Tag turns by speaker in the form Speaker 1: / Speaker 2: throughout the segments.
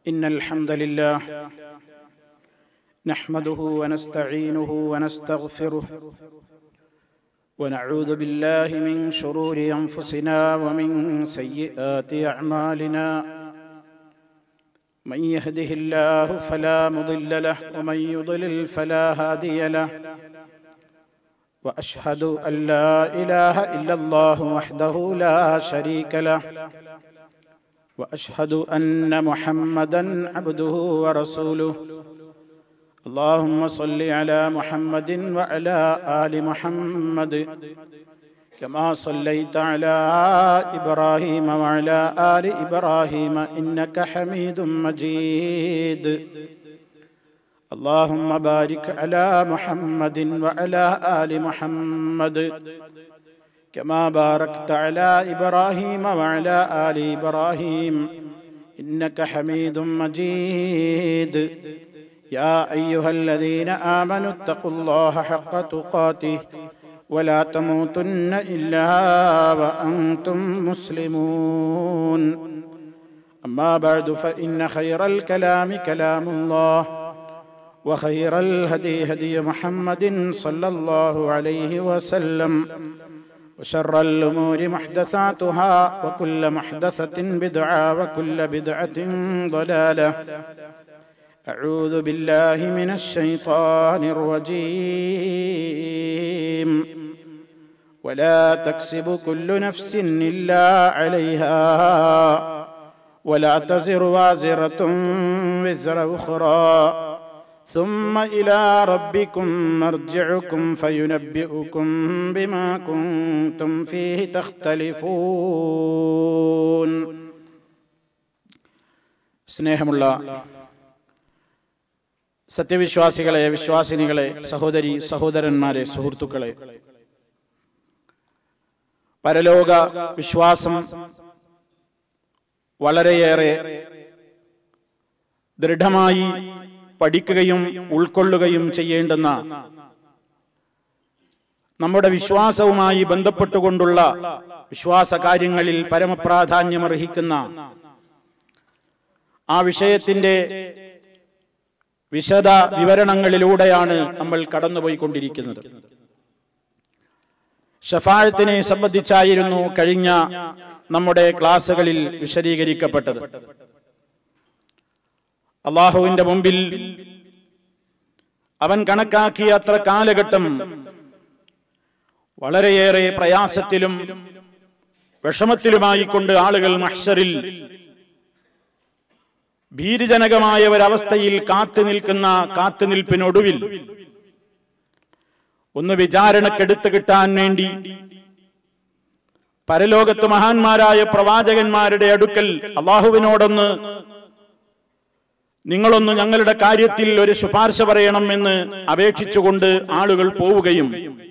Speaker 1: إن الحمد لله نحمده ونستعينه ونستغفره ونعوذ بالله من شرور أنفسنا ومن سيئات أعمالنا من يهده الله فلا مضل له ومن يضلل فلا هادي له واشهد ان لا اله الا الله وحده لا شريك له واشهد ان محمدا عبده ورسوله اللهم صل على محمد وعلى ال محمد كما صليت على ابراهيم وعلى ال ابراهيم انك حميد مجيد اللهم بارك على محمد وعلى ال محمد كما باركت على ابراهيم وعلى ال ابراهيم انك حميد مجيد يا ايها الذين امنوا اتقوا الله حق تقاته ولا تموتن الا وانتم مسلمون اما بعد فان خير الكلام كلام الله وخير الهدي هدي محمد صلى الله عليه وسلم وشر الامور محدثاتها وكل محدثه بدعه وكل بدعه ضلاله اعوذ بالله من الشيطان الرجيم ولا تكسب كل نفس الا عليها ولا تزر وازره وزر اخرى ثم الى ربكم مرجعكم فينبئكم بما كنتم فيه تختلفون സ്നേഹമുള്ള സത്യവിശ്വാസികളെ വിശ്വാസിനികളെ സഹോദരി സഹോദരന്മാരെ സുഹൃത്തുക്കളെ പരലോക വിശ്വാസം വളരെയേറെ ദൃഢമായി പഠിക്കുകയും ഉൾക്കൊള്ളുകയും ചെയ്യേണ്ടുന്ന നമ്മുടെ വിശ്വാസവുമായി ബന്ധപ്പെട്ടുകൊണ്ടുള്ള വിശ്വാസ കാര്യങ്ങളിൽ പരമപ്രാധാന്യമർഹിക്കുന്ന ആ വിഷയത്തിന്റെ വിശദ വിവരണങ്ങളിലൂടെയാണ് നമ്മൾ കടന്നുപോയിക്കൊണ്ടിരിക്കുന്നത് ഷഫാഴത്തിനെ സംബന്ധിച്ചായിരുന്നു കഴിഞ്ഞ നമ്മുടെ ക്ലാസ്സുകളിൽ വിശദീകരിക്കപ്പെട്ടത് അള്ളാഹുവിന്റെ മുമ്പിൽ അവൻ കണക്കാക്കിയ അത്ര കാലഘട്ടം വളരെയേറെ പ്രയാസത്തിലും വിഷമത്തിലുമായി കൊണ്ട് ആളുകൾ മഹ്ഷറിൽ ഭീരുജനകമായ ഒരവസ്ഥയിൽ കാത്തു നിൽക്കുന്ന കാത്തുനിൽപ്പിനൊടുവിൽ ഒന്ന് വിചാരണക്കെടുത്തു കിട്ടാൻ വേണ്ടി പരലോകത്ത് മഹാന്മാരായ പ്രവാചകന്മാരുടെ അടുക്കൽ അള്ളാഹുവിനോടൊന്ന് നിങ്ങളൊന്ന് ഞങ്ങളുടെ കാര്യത്തിൽ ഒരു ശുപാർശ പറയണം എന്ന് അപേക്ഷിച്ചുകൊണ്ട് ആളുകൾ പോവുകയും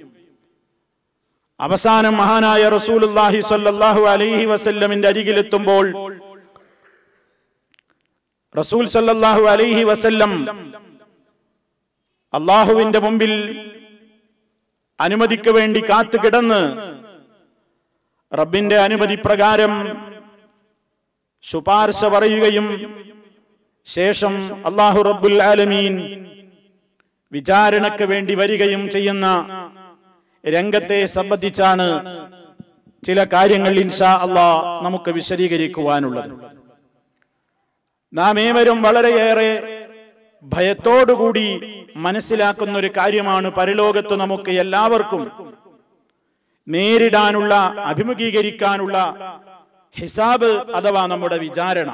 Speaker 1: അവസാനം മഹാനായ റസൂലുല്ലാഹി സ്വല്ലല്ലാഹു അലൈഹി വസല്ലമിന്റെ അരികിലെത്തുമ്പോൾ റസൂൽ സല്ലല്ലാഹു അലൈഹി വസല്ലം അള്ളാഹുവിന്റെ മുമ്പിൽ അനുമതിക്ക് വേണ്ടി കാത്തു കിടന്ന് റബ്ബിന്റെ അനുമതി പ്രകാരം ശുപാർശ പറയുകയും ശേഷം അള്ളാഹു റബ്ബുൽ ആലമീൻ വിചാരണക്ക് വേണ്ടി വരികയും ചെയ്യുന്ന രംഗത്തെ സംബന്ധിച്ചാണ് ചില കാര്യങ്ങൾ ഇൻഷാ അള്ളാ നമുക്ക് വിശദീകരിക്കുവാനുള്ളത് നാം ഏവരും വളരെയേറെ ഭയത്തോടുകൂടി മനസ്സിലാക്കുന്ന ഒരു കാര്യമാണ് പരലോകത്ത് നമുക്ക് എല്ലാവർക്കും നേരിടാനുള്ള അഭിമുഖീകരിക്കാനുള്ള ഹിസാബ് അഥവാ നമ്മുടെ വിചാരണ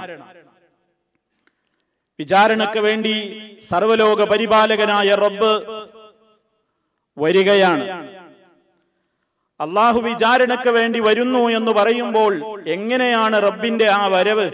Speaker 1: വിചാരണക്ക് വേണ്ടി സർവലോക പരിപാലകനായ റബ്ബ് വരികയാണ് അള്ളാഹു വിചാരണക്ക് വേണ്ടി വരുന്നു എന്ന് പറയുമ്പോൾ എങ്ങനെയാണ് റബ്ബിന്റെ ആ വരവ്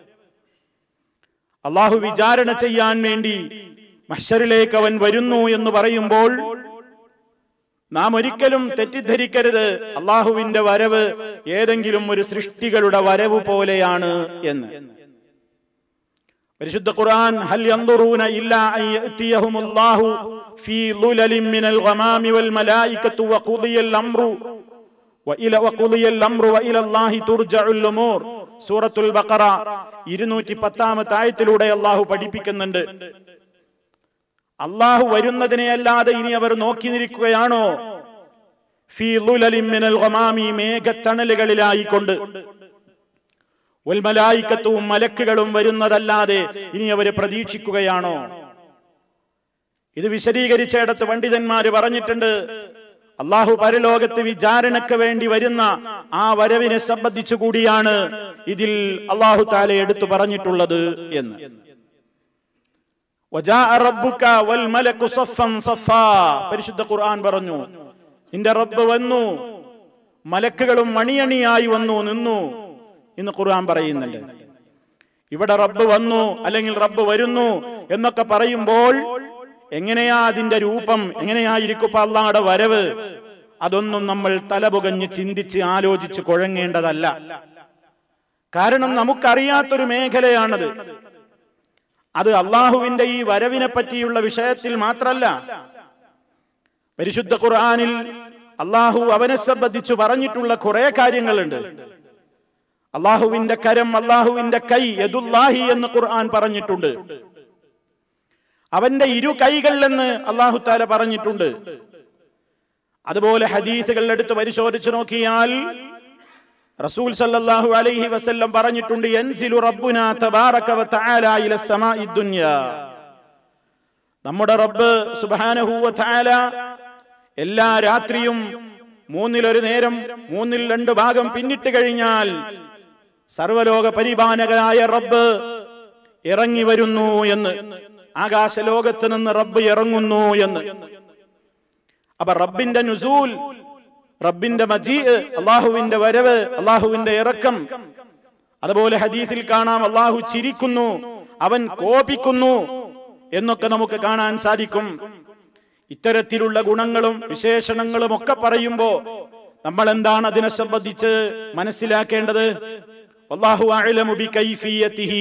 Speaker 1: അള്ളാഹു വിചാരണ ചെയ്യാൻ വേണ്ടി മഷറിലേക്ക് അവൻ വരുന്നു എന്ന് പറയുമ്പോൾ നാം ഒരിക്കലും തെറ്റിദ്ധരിക്കരുത് അള്ളാഹുവിന്റെ വരവ് ഏതെങ്കിലും ഒരു സൃഷ്ടികളുടെ വരവ് പോലെയാണ് എന്ന് പരിശുദ്ധ ഖുർആൻ ഹൽ യൻദുറൂന ഇല്ലാ അൻ യഅതിയഹുമുല്ലാഹു ഫീ ളുലലിൻ മിനൽ ഗമാമി വൽ മലായികത്തു വഖുദിയൽ അംറു وإلى وقضي الأمر وإلى الله ترجع الأمور സൂറത്തുൽ ബഖറ ഇരുന്നൂറ്റി പത്താമത്തെ ആയത്തിലൂടെ അള്ളാഹു പഠിപ്പിക്കുന്നുണ്ട് അള്ളാഹു വരുന്നതിനെ അല്ലാതെ ഇനി അവർ നോക്കി നിൽക്കുകയാണോ ഫീ ളുലലിൻ മിനൽ ഗമാമി മേഘത്തണലുകളിലായിക്കൊണ്ട് ഉൽമലായിക്കത്തും മലക്കുകളും വരുന്നതല്ലാതെ ഇനി അവര് പ്രതീക്ഷിക്കുകയാണോ ഇത് വിശദീകരിച്ചിടത്ത് പണ്ഡിതന്മാര് പറഞ്ഞിട്ടുണ്ട് അള്ളാഹു പരലോകത്ത് വിചാരണയ്ക്ക് വേണ്ടി വരുന്ന ആ വരവിനെ സംബന്ധിച്ചു കൂടിയാണ് ഇതിൽ അള്ളാഹു താല എടുത്തു പറഞ്ഞിട്ടുള്ളത് എന്ന് വജാഅ റബ്ബുക വൽ മലക്കു സഫൻ സഫാ. പരിശുദ്ധ ഖുർആൻ പറഞ്ഞു നിന്റെ റബ്ബ് വന്നു മലക്കുകളും മണിയണിയായി വന്നു നിന്നു എന്ന് ഖുർആൻ പറയുന്നുണ്ട് ഇവിടെ റബ്ബ് വന്നു അല്ലെങ്കിൽ റബ്ബ് വരുന്നു എന്നൊക്കെ പറയുമ്പോൾ എങ്ങനെയാ അതിന്റെ രൂപം എങ്ങനെയായിരിക്കും ഇപ്പൊ അള്ളാഹുടെ വരവ് അതൊന്നും നമ്മൾ തലപുകഞ്ഞ് ചിന്തിച്ച് ആലോചിച്ച് കുഴങ്ങേണ്ടതല്ല കാരണം നമുക്കറിയാത്തൊരു മേഖലയാണത് അത് അള്ളാഹുവിന്റെ ഈ വരവിനെ പറ്റിയുള്ള വിഷയത്തിൽ മാത്രല്ല പരിശുദ്ധ ഖുർആനിൽ അള്ളാഹു അവനെ സംബന്ധിച്ചു പറഞ്ഞിട്ടുള്ള കുറെ കാര്യങ്ങളുണ്ട് അള്ളാഹുവിന്റെ കരം അള്ളാഹുവിന്റെ കൈ യദുല്ലാഹി എന്ന് ഖുർആൻ പറഞ്ഞിട്ടുണ്ട് അവന്റെ ഇരു കൈകളിലെന്ന് അള്ളാഹു താല പറഞ്ഞിട്ടുണ്ട് അതുപോലെ ഹദീസുകൾ എടുത്ത് പരിശോധിച്ചു നോക്കിയാൽ റസൂൽ സല്ലല്ലാഹു അലൈഹി വസല്ലം പറഞ്ഞിട്ടുണ്ട് യൻസിലു റബ്ബുനാ തബാറക വ തആല ഇല സമാഇ ദുനിയ നമ്മുടെ റബ്ബ് സുബ്ഹാനഹു വ തആല എല്ലാ രാത്രിയും മൂന്നിലൊരു നേരം മൂന്നിൽ രണ്ട് ഭാഗം പിന്നിട്ട് കഴിഞ്ഞാൽ സർവലോക പരിപാലകനായ റബ്ബ് ഇറങ്ങി വരുന്നു എന്ന് ആകാശലോകത്ത് നിന്ന് റബ്ബ് ഇറങ്ങുന്നു എന്ന് അപ്പൊ റബ്ബിന്റെ നുസൂൽ റബ്ബിന്റെ മജീ അള്ളാഹുവിന്റെ വരവ് അള്ളാഹുവിന്റെ ഇറക്കം അതുപോലെ ഹദീസിൽ കാണാം അള്ളാഹു ചിരിക്കുന്നു അവൻ കോപിക്കുന്നു എന്നൊക്കെ നമുക്ക് കാണാൻ സാധിക്കും ഇത്തരത്തിലുള്ള ഗുണങ്ങളും വിശേഷണങ്ങളും ഒക്കെ പറയുമ്പോ നമ്മൾ എന്താണ് അതിനെ സംബന്ധിച്ച് മനസ്സിലാക്കേണ്ടത് അള്ളാഹു അഅലമു ബികൈഫിയതിഹി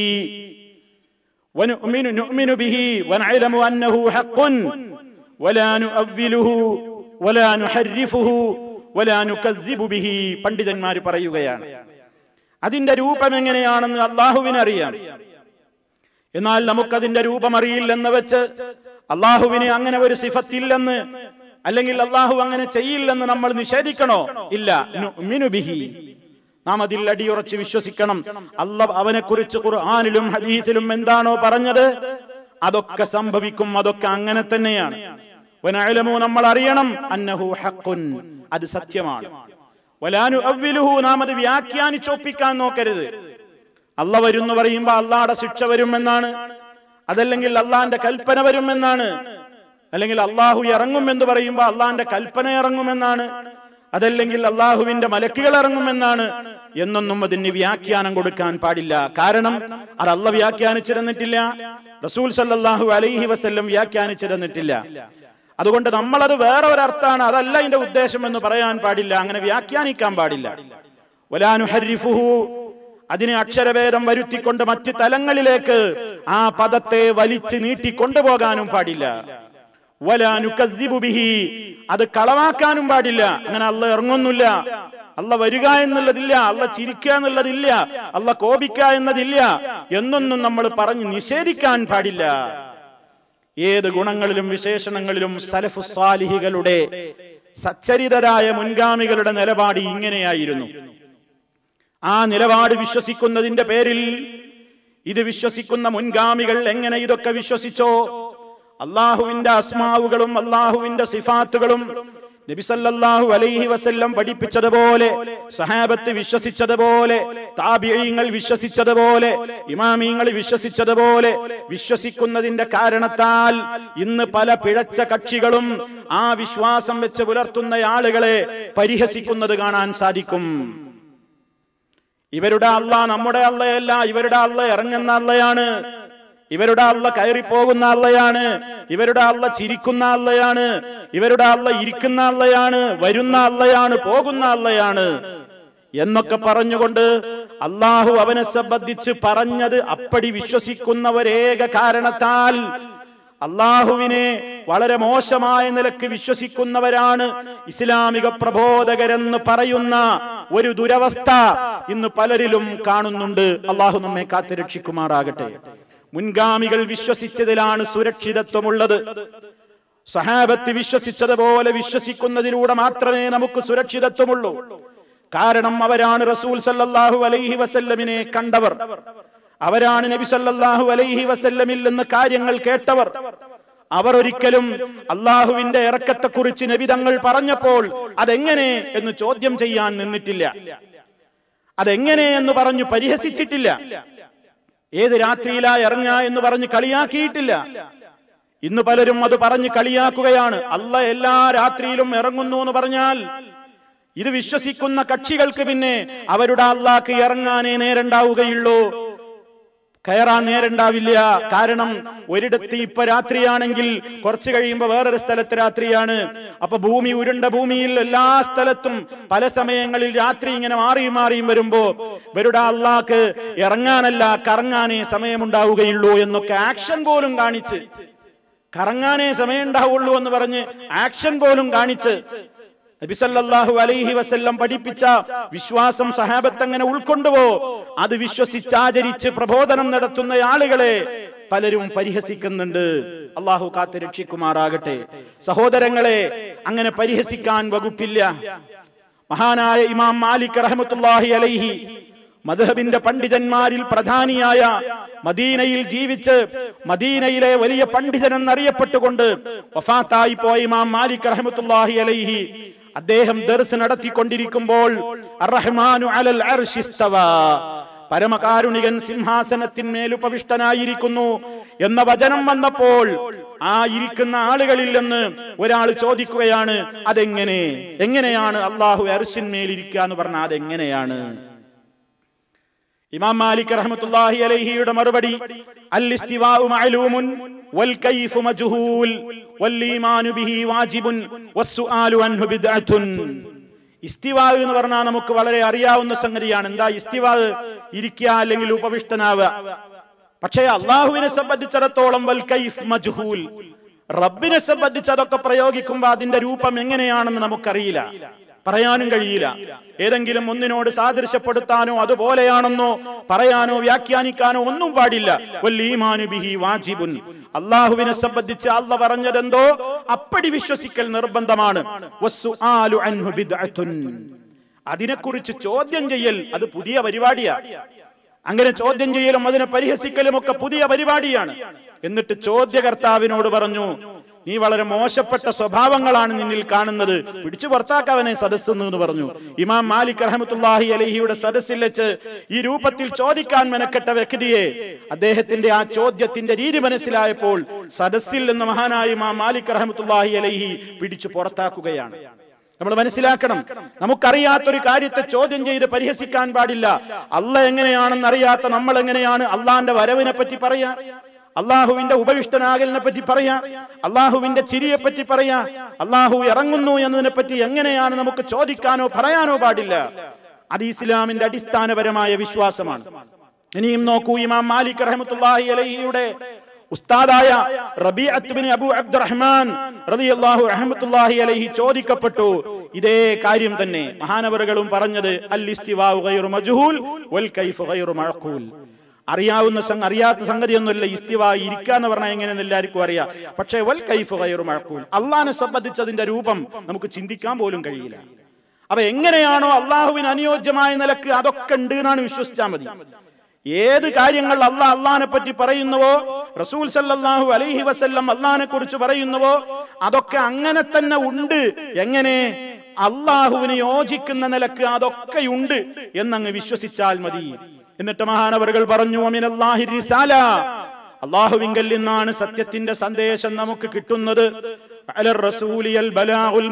Speaker 1: ونؤمن نؤمن به ونعلم أنه حق ولا نؤوله ولا نحرفه ولا نكذب به പണ്ഡിതന്മാർ പറയുകയാണ് അതിന്റെ രൂപം എങ്ങനെയാണെന്ന് അള്ളാഹുവിനറിയാം എന്നാൽ നമുക്കതിന്റെ രൂപം അറിയില്ലെന്ന് വെച്ച് അള്ളാഹുവിന് അങ്ങനെ ഒരു സിഫത്തില്ലെന്ന് അല്ലെങ്കിൽ അള്ളാഹു അങ്ങനെ ചെയ്യില്ലെന്ന് നമ്മൾ നിഷേധിക്കണോ ഇല്ല നുഅ്മിനു ബിഹി നാം അതിൽ അടിയുറച്ച് വിശ്വസിക്കണം അല്ല അവനെ കുറിച്ച് ഖുർആാനിലും ഹദീസിലും എന്താണോ പറഞ്ഞത് അതൊക്കെ സംഭവിക്കും അതൊക്കെ അങ്ങനെ തന്നെയാണ് വനഅലമു നമ്മൾ അറിയണം അന്നഹു ഹഖുൻ അത് സത്യമാണ് വലാനു അവ്വിലുഹു നാം അത് വ്യാഖ്യാനിച്ചൊപ്പിക്കാൻ നോക്കരുത് അല്ല വരും എന്ന് പറയുമ്പോ അള്ളാടെ ശിക്ഷ വരുമെന്നാണ് അതല്ലെങ്കിൽ അള്ളാന്റെ കൽപ്പന വരുമെന്നാണ് അല്ലെങ്കിൽ അള്ളാഹു ഇറങ്ങും എന്ന് പറയുമ്പോ അള്ളാന്റെ കൽപ്പന ഇറങ്ങുമെന്നാണ് അതല്ലെങ്കിൽ അള്ളാഹുവിന്റെ മലക്കുകൾ ഇറങ്ങുമെന്നാണ് എന്നൊന്നും അതിന് വ്യാഖ്യാനം കൊടുക്കാൻ പാടില്ല കാരണം അത് അല്ല വ്യാഖ്യാനിച്ചിരുന്നിട്ടില്ല റസൂൽ സല്ലല്ലാഹു അലൈഹി വസല്ലം വ്യാഖ്യാനിച്ചിരുന്നിട്ടില്ല അതുകൊണ്ട് നമ്മളത് വേറെ ഒരർത്ഥാണ് അതല്ല അതിന്റെ ഉദ്ദേശം എന്ന് പറയാൻ പാടില്ല അങ്ങനെ വ്യാഖ്യാനിക്കാൻ പാടില്ല വലാനുഹരിഫുഹു അതിനെ അക്ഷരഭേദം വരുത്തിക്കൊണ്ട് മറ്റ് തലങ്ങളിലേക്ക് ആ പദത്തെ വലിച്ചു നീട്ടി കൊണ്ടുപോകാനും പാടില്ല വലാനുക്കദ്ദിബു ബിഹി അത് കളവാക്കാനും പാടില്ല അങ്ങനെ അല്ല ഇറങ്ങുന്നില്ല അല്ല വരിക എന്നുള്ളതില്ല അല്ല ചിരിക്കുക എന്നുള്ളതില്ല അല്ല കോപിക്ക എന്നതില്ല എന്നൊന്നും നമ്മൾ പറഞ്ഞ് നിഷേധിക്കാൻ പാടില്ല ഏത് ഗുണങ്ങളിലും വിശേഷണങ്ങളിലും സലഫു സാലിഹികളുടെ സച്ചരിതരായ മുൻഗാമികളുടെ നിലപാട് ഇങ്ങനെയായിരുന്നു ആ നിലപാട് വിശ്വസിക്കുന്നതിന്റെ പേരിൽ ഇത് വിശ്വസിക്കുന്ന മുൻഗാമികൾ എങ്ങനെ ഇതൊക്കെ വിശ്വസിച്ചോ അള്ളാഹുവിന്റെ അസ്മാവുകളും അള്ളാഹുവിന്റെ സിഫാത്തുകളും നബിസല്ലാഹു അലൈഹി വസല്ലം പഠിപ്പിച്ചതുപോലെ സഹാബത്ത് വിശ്വസിച്ചതുപോലെ താബിയങ്ങൾ വിശ്വസിച്ചതുപോലെ ഇമാമിങ്ങൾ വിശ്വസിച്ചതുപോലെ വിശ്വസിക്കുന്നതിന്റെ കാരണത്താൽ ഇന്ന് പല പിഴച്ച കക്ഷികളും ആ വിശ്വാസം വെച്ച് പുലർത്തുന്ന ആളുകളെ പരിഹസിക്കുന്നത് കാണാൻ സാധിക്കും ഇവരുടെ അല്ല നമ്മുടെ അല്ലയല്ല ഇവരുടെ അല്ല ഇറങ്ങുന്ന അല്ലയാണ് ഇവരുടെ അല്ല കയറിപ്പോകുന്ന അല്ലയാണ് ഇവരുടെ അല്ല ചിരിക്കുന്ന അല്ലയാണ് ഇവരുടെ അല്ല ഇരിക്കുന്ന അല്ലയാണ് വരുന്ന അല്ലയാണ് പോകുന്ന അല്ലയാണ് എന്നൊക്കെ പറഞ്ഞുകൊണ്ട് അള്ളാഹു അവനെ സംബന്ധിച്ച് പറഞ്ഞത് അപ്പടി വിശ്വസിക്കുന്ന ഒരേക കാരണത്താൽ അള്ളാഹുവിനെ വളരെ മോശമായ നിലക്ക് വിശ്വസിക്കുന്നവരാണ് ഇസ്ലാമിക പ്രബോധകരെന്ന് പറയുന്ന ഒരു ദുരവസ്ഥ ഇന്ന് പലരിലും കാണുന്നുണ്ട് അള്ളാഹു നമ്മെ കാത്തുരക്ഷിക്കുമാറാകട്ടെ മുൻഗാമികൾ വിശ്വസിച്ചതിലാണ് സുരക്ഷിതത്വമുള്ളത് സഹാബത്ത് വിശ്വസിച്ചതുപോലെ വിശ്വസിക്കുന്നതിലൂടെ മാത്രമേ നമുക്ക് സുരക്ഷിതത്വമുള്ളൂ കാരണം അവരാണ് റസൂൽ സല്ലല്ലാഹു അലൈഹി വസല്ലമിനെ കണ്ടവർ അവരാണ് നബി സല്ലല്ലാഹു അലൈഹി വസല്ലമിൽ നിന്ന് കാര്യങ്ങൾ കേട്ടവർ അവർ ഒരിക്കലും അള്ളാഹുവിന്റെ ഇറക്കത്തെക്കുറിച്ച് നബി തങ്ങൾ പറഞ്ഞപ്പോൾ അതെങ്ങനെ എന്ന് ചോദ്യം ചെയ്യാൻ നിന്നിട്ടില്ല അതെങ്ങനെ എന്ന് പറഞ്ഞു പരിഹസിച്ചിട്ടില്ല ഏത് രാത്രിയിലാ ഇറങ്ങ എന്ന് പറഞ്ഞ് കളിയാക്കിയിട്ടില്ല ഇന്ന് പലരും അത് പറഞ്ഞ് കളിയാക്കുകയാണ് അല്ല എല്ലാ രാത്രിയിലും ഇറങ്ങുന്നു എന്ന് പറഞ്ഞാൽ ഇത് വിശ്വസിക്കുന്ന കക്ഷികൾക്ക് പിന്നെ അവരുടെ അള്ളാക്ക് ഇറങ്ങാനേ നേരണ്ടാവുകയുള്ളൂ കയറാൻ നേരണ്ടാവില്ല കാരണം ഒരിടത്ത് ഇപ്പൊ രാത്രിയാണെങ്കിൽ കുറച്ചു കഴിയുമ്പോൾ വേറൊരു സ്ഥലത്ത് രാത്രിയാണ് അപ്പൊ ഭൂമി ഉരുണ്ട ഭൂമിയിൽ എല്ലാ സ്ഥലത്തും പല സമയങ്ങളിൽ രാത്രി ഇങ്ങനെ മാറിയും മാറിയും വരുമ്പോ ഇവരുടെ അള്ളാക്ക് ഇറങ്ങാനല്ല കറങ്ങാനേ സമയമുണ്ടാവുകയുള്ളൂ എന്നൊക്കെ ആക്ഷൻ പോലും കാണിച്ച് കറങ്ങാനേ സമയം ഉണ്ടാവുള്ളൂ എന്ന് പറഞ്ഞ് ആക്ഷൻ പോലും കാണിച്ച് നബിസല്ലാഹു അലൈഹി വസല്ലം പഠിപ്പിച്ച വിശ്വാസം സഹാബത്ത് അങ്ങനെ ഉൾക്കൊണ്ടുവോ അത് വിശ്വസിച്ചാചരിച്ച് പ്രബോധനം നടത്തുന്ന ആളുകളെ പലരും പരിഹസിക്കുന്നുണ്ട് അള്ളാഹു കാത്ത് രക്ഷിക്കുമാറാകട്ടെ സഹോദരങ്ങളെ അങ്ങനെ പരിഹസിക്കാൻ വകുപ്പില്ല മഹാനായ ഇമാം മാലിക് റഹമത്തുല്ലാഹി അലൈഹി മധുഹബിന്റെ പണ്ഡിതന്മാരിൽ പ്രധാനിയായ മദീനയിൽ ജീവിച്ച് മദീനയിലെ വലിയ പണ്ഡിതൻ എന്നറിയപ്പെട്ടുകൊണ്ട് വഫാത്തായി പോയ ഇമാം മാലിക് റഹമത്തുല്ലാഹി അലൈഹി അദ്ദേഹം ദർസ് നടത്തിക്കൊണ്ടിരിക്കുമ്പോൾ അർറഹ്മാനു അലൽ അർശി ഇസ്തവാ. പരമകാരുണികൻ സിംഹാസനത്തിന്മേൽ ഉപവിഷ്ടനായിരിക്കുന്നു എന്ന വചനം വന്നപ്പോൾ ആ ഇരിക്കുന്ന ആളുകളിൽ നിന്ന് ഒരാൾ ചോദിക്കുകയാണ് അതെങ്ങനെ എങ്ങനെയാണ് അള്ളാഹു അർഷിന്മേൽ ഇരിക്കുക എന്ന് പറഞ്ഞാൽ അതെങ്ങനെയാണ് ഇമാം മാലിക് റഹ്മത്തുള്ളാഹി അലൈഹിയുടെ മറുപടി അൽ ഇസ്തിവാഉ മഅലൂമുൻ വൽ കൈഫു മജ്ഹൂൽ വൽ ഈമാനു ബിഹി വാജിബുൻ വസ്സുആലു അൻഹു ബിദ്അത്തുൻ ഇസ്തിവാ എന്ന് പറഞ്ഞാൽ നമുക്ക് വളരെ അറിയാവുന്ന സംഗതിയാണ് എന്താ ഇസ്തിവാ ഇരിക്കുക അല്ലെങ്കിൽ ഉപവിഷ്ടനാവുക പക്ഷേ അള്ളാഹുവിനെ സംബന്ധിച്ചിടത്തോളം വൽ കൈഫ് മജ്ഹൂൽ റബ്ബിനെ സംബന്ധിച്ച് അതൊക്കെ പ്രയോഗിക്കുമ്പോൾ അതിന്റെ രൂപം എങ്ങനെയാണെന്ന് നമുക്കറിയില്ല പറയാനും കഴിയില്ല ഏതെങ്കിലും ഒന്നിനോട് സാദൃശ്യപ്പെടുത്താനോ അതുപോലെയാണെന്നോ പറയാനോ വ്യാഖ്യാനിക്കാനോ ഒന്നും പാടില്ല വല്ലീമാനു ബിഹി വാജിബുൻ അള്ളാഹുവിനെ സംബന്ധിച്ച് അല്ല പറഞ്ഞതെന്തോ അപ്പടി വിശ്വസിക്കൽ നിർബന്ധമാണ് വസ്സുആലു അൻഹു ബിദ്അത്തുൻ. അതിനെക്കുറിച്ച് ചോദ്യം ചെയ്യൽ അത് പുതിയ പരിപാടിയാ അങ്ങനെ ചോദ്യം ചെയ്യലും അതിനെ പരിഹസിക്കലും ഒക്കെ പുതിയ പരിപാടിയാണ് എന്നിട്ട് ചോദ്യകർത്താവിനോട് പറഞ്ഞു നീ വളരെ മോശപ്പെട്ട സ്വഭാവങ്ങളാണ് നിന്നിൽ കാണുന്നത് പിടിച്ചു പുറത്താക്കവനെ സദസ്സ് എന്ന് പറഞ്ഞു ഇമാം മാലിക് റഹമത്തുല്ലാഹി അലഹിയുടെ സദസ്സിൽ വെച്ച് ഈ രൂപത്തിൽ ചോദിക്കാൻ മെനക്കെട്ട വ്യക്തിയെ അദ്ദേഹത്തിന്റെ ആ ചോദ്യത്തിന്റെ രീതി മനസ്സിലായപ്പോൾ സദസ്സിൽ നിന്ന് മഹാനായ ഇമാം മാലിക് റഹമത്തുല്ലാഹി അലഹി പിടിച്ചു പുറത്താക്കുകയാണ് നമ്മൾ മനസ്സിലാക്കണം നമുക്കറിയാത്തൊരു കാര്യത്തെ ചോദ്യം ചെയ്ത് പരിഹസിക്കാൻ പാടില്ല അല്ല എങ്ങനെയാണെന്ന് അറിയാത്ത നമ്മൾ എങ്ങനെയാണ് അള്ളാന്റെ വരവിനെ പറ്റി പറയാ അള്ളാഹുവിന്റെ ഉപവിഷ്ടനാകലിനെ പറ്റി പറയാ അള്ളാഹുവിന്റെ ചിരിയെ പറ്റി പറയാ അള്ളാഹു ഇറങ്ങുന്നു എന്നതിനെ പറ്റി എങ്ങനെയാണ് നമുക്ക് ചോദിക്കാനോ പറയാനോ പാടില്ല അത് ഇസ്ലാമിന്റെ അടിസ്ഥാനപരമായ വിശ്വാസമാണ് ഇനിയും നോക്കൂ ഇമാം മാലിക് റഹ്മത്തുള്ളാഹി അലൈഹിയുടെ ഉസ്താദായ റബീഅത്ത് ബിൻ അബു അബ്ദുറഹ്മാൻ റളിയല്ലാഹു റഹ്മത്തുള്ളാഹി അലൈഹി ചോദിക്കപ്പെട്ടു ഇതേ കാര്യം തന്നെ മഹാനവറുകളും പറഞ്ഞത് അൽ ഇസ്തിവാഉ ഗൈറു മജ്ഹൂൽ വൽ കൈഫു ഗൈറു മഅഖൂൽ അറിയാവുന്ന സംഗ അറിയാത്ത സംഗതിയൊന്നുമില്ല ഇസ്തിവ ഇരിക്കുക എന്ന് പറഞ്ഞാൽ എങ്ങനെയെന്ന് എല്ലാവർക്കും അറിയാം പക്ഷേ വൽ കൈഫ് ഗൈറു മഴക്കൂൽ അള്ളാഹിനെ സംബന്ധിച്ചതിന്റെ രൂപം നമുക്ക് ചിന്തിക്കാൻ പോലും കഴിയില്ല അപ്പൊ എങ്ങനെയാണോ അള്ളാഹുവിന് അനുയോജ്യമായ നിലക്ക് അതൊക്കെ ഉണ്ട് എന്നാണ് വിശ്വസിച്ചാൽ മതി ഏത് കാര്യങ്ങൾ അള്ളാഹ് അള്ളഹാനെ പറ്റി പറയുന്നുവോ റസൂൽ സല്ലല്ലാഹു അലൈഹി വസല്ലം അള്ളഹാനെ കുറിച്ച് പറയുന്നുവോ അതൊക്കെ അങ്ങനെ തന്നെ ഉണ്ട് എങ്ങനെ അള്ളാഹുവിന് യോജിക്കുന്ന നിലക്ക് അതൊക്കെയുണ്ട് എന്നങ്ങ് വിശ്വസിച്ചാൽ മതി എന്നിട്ട് മഹാനവറുകൾ പറഞ്ഞു അമിനല്ലാഹി റിസാല അള്ളാഹുവിങ്കൽ നിന്നാണ് സത്യത്തിന്റെ സന്ദേശം നമുക്ക് കിട്ടുന്നത് അലർ റസൂലിയൽ ബലാഉൽ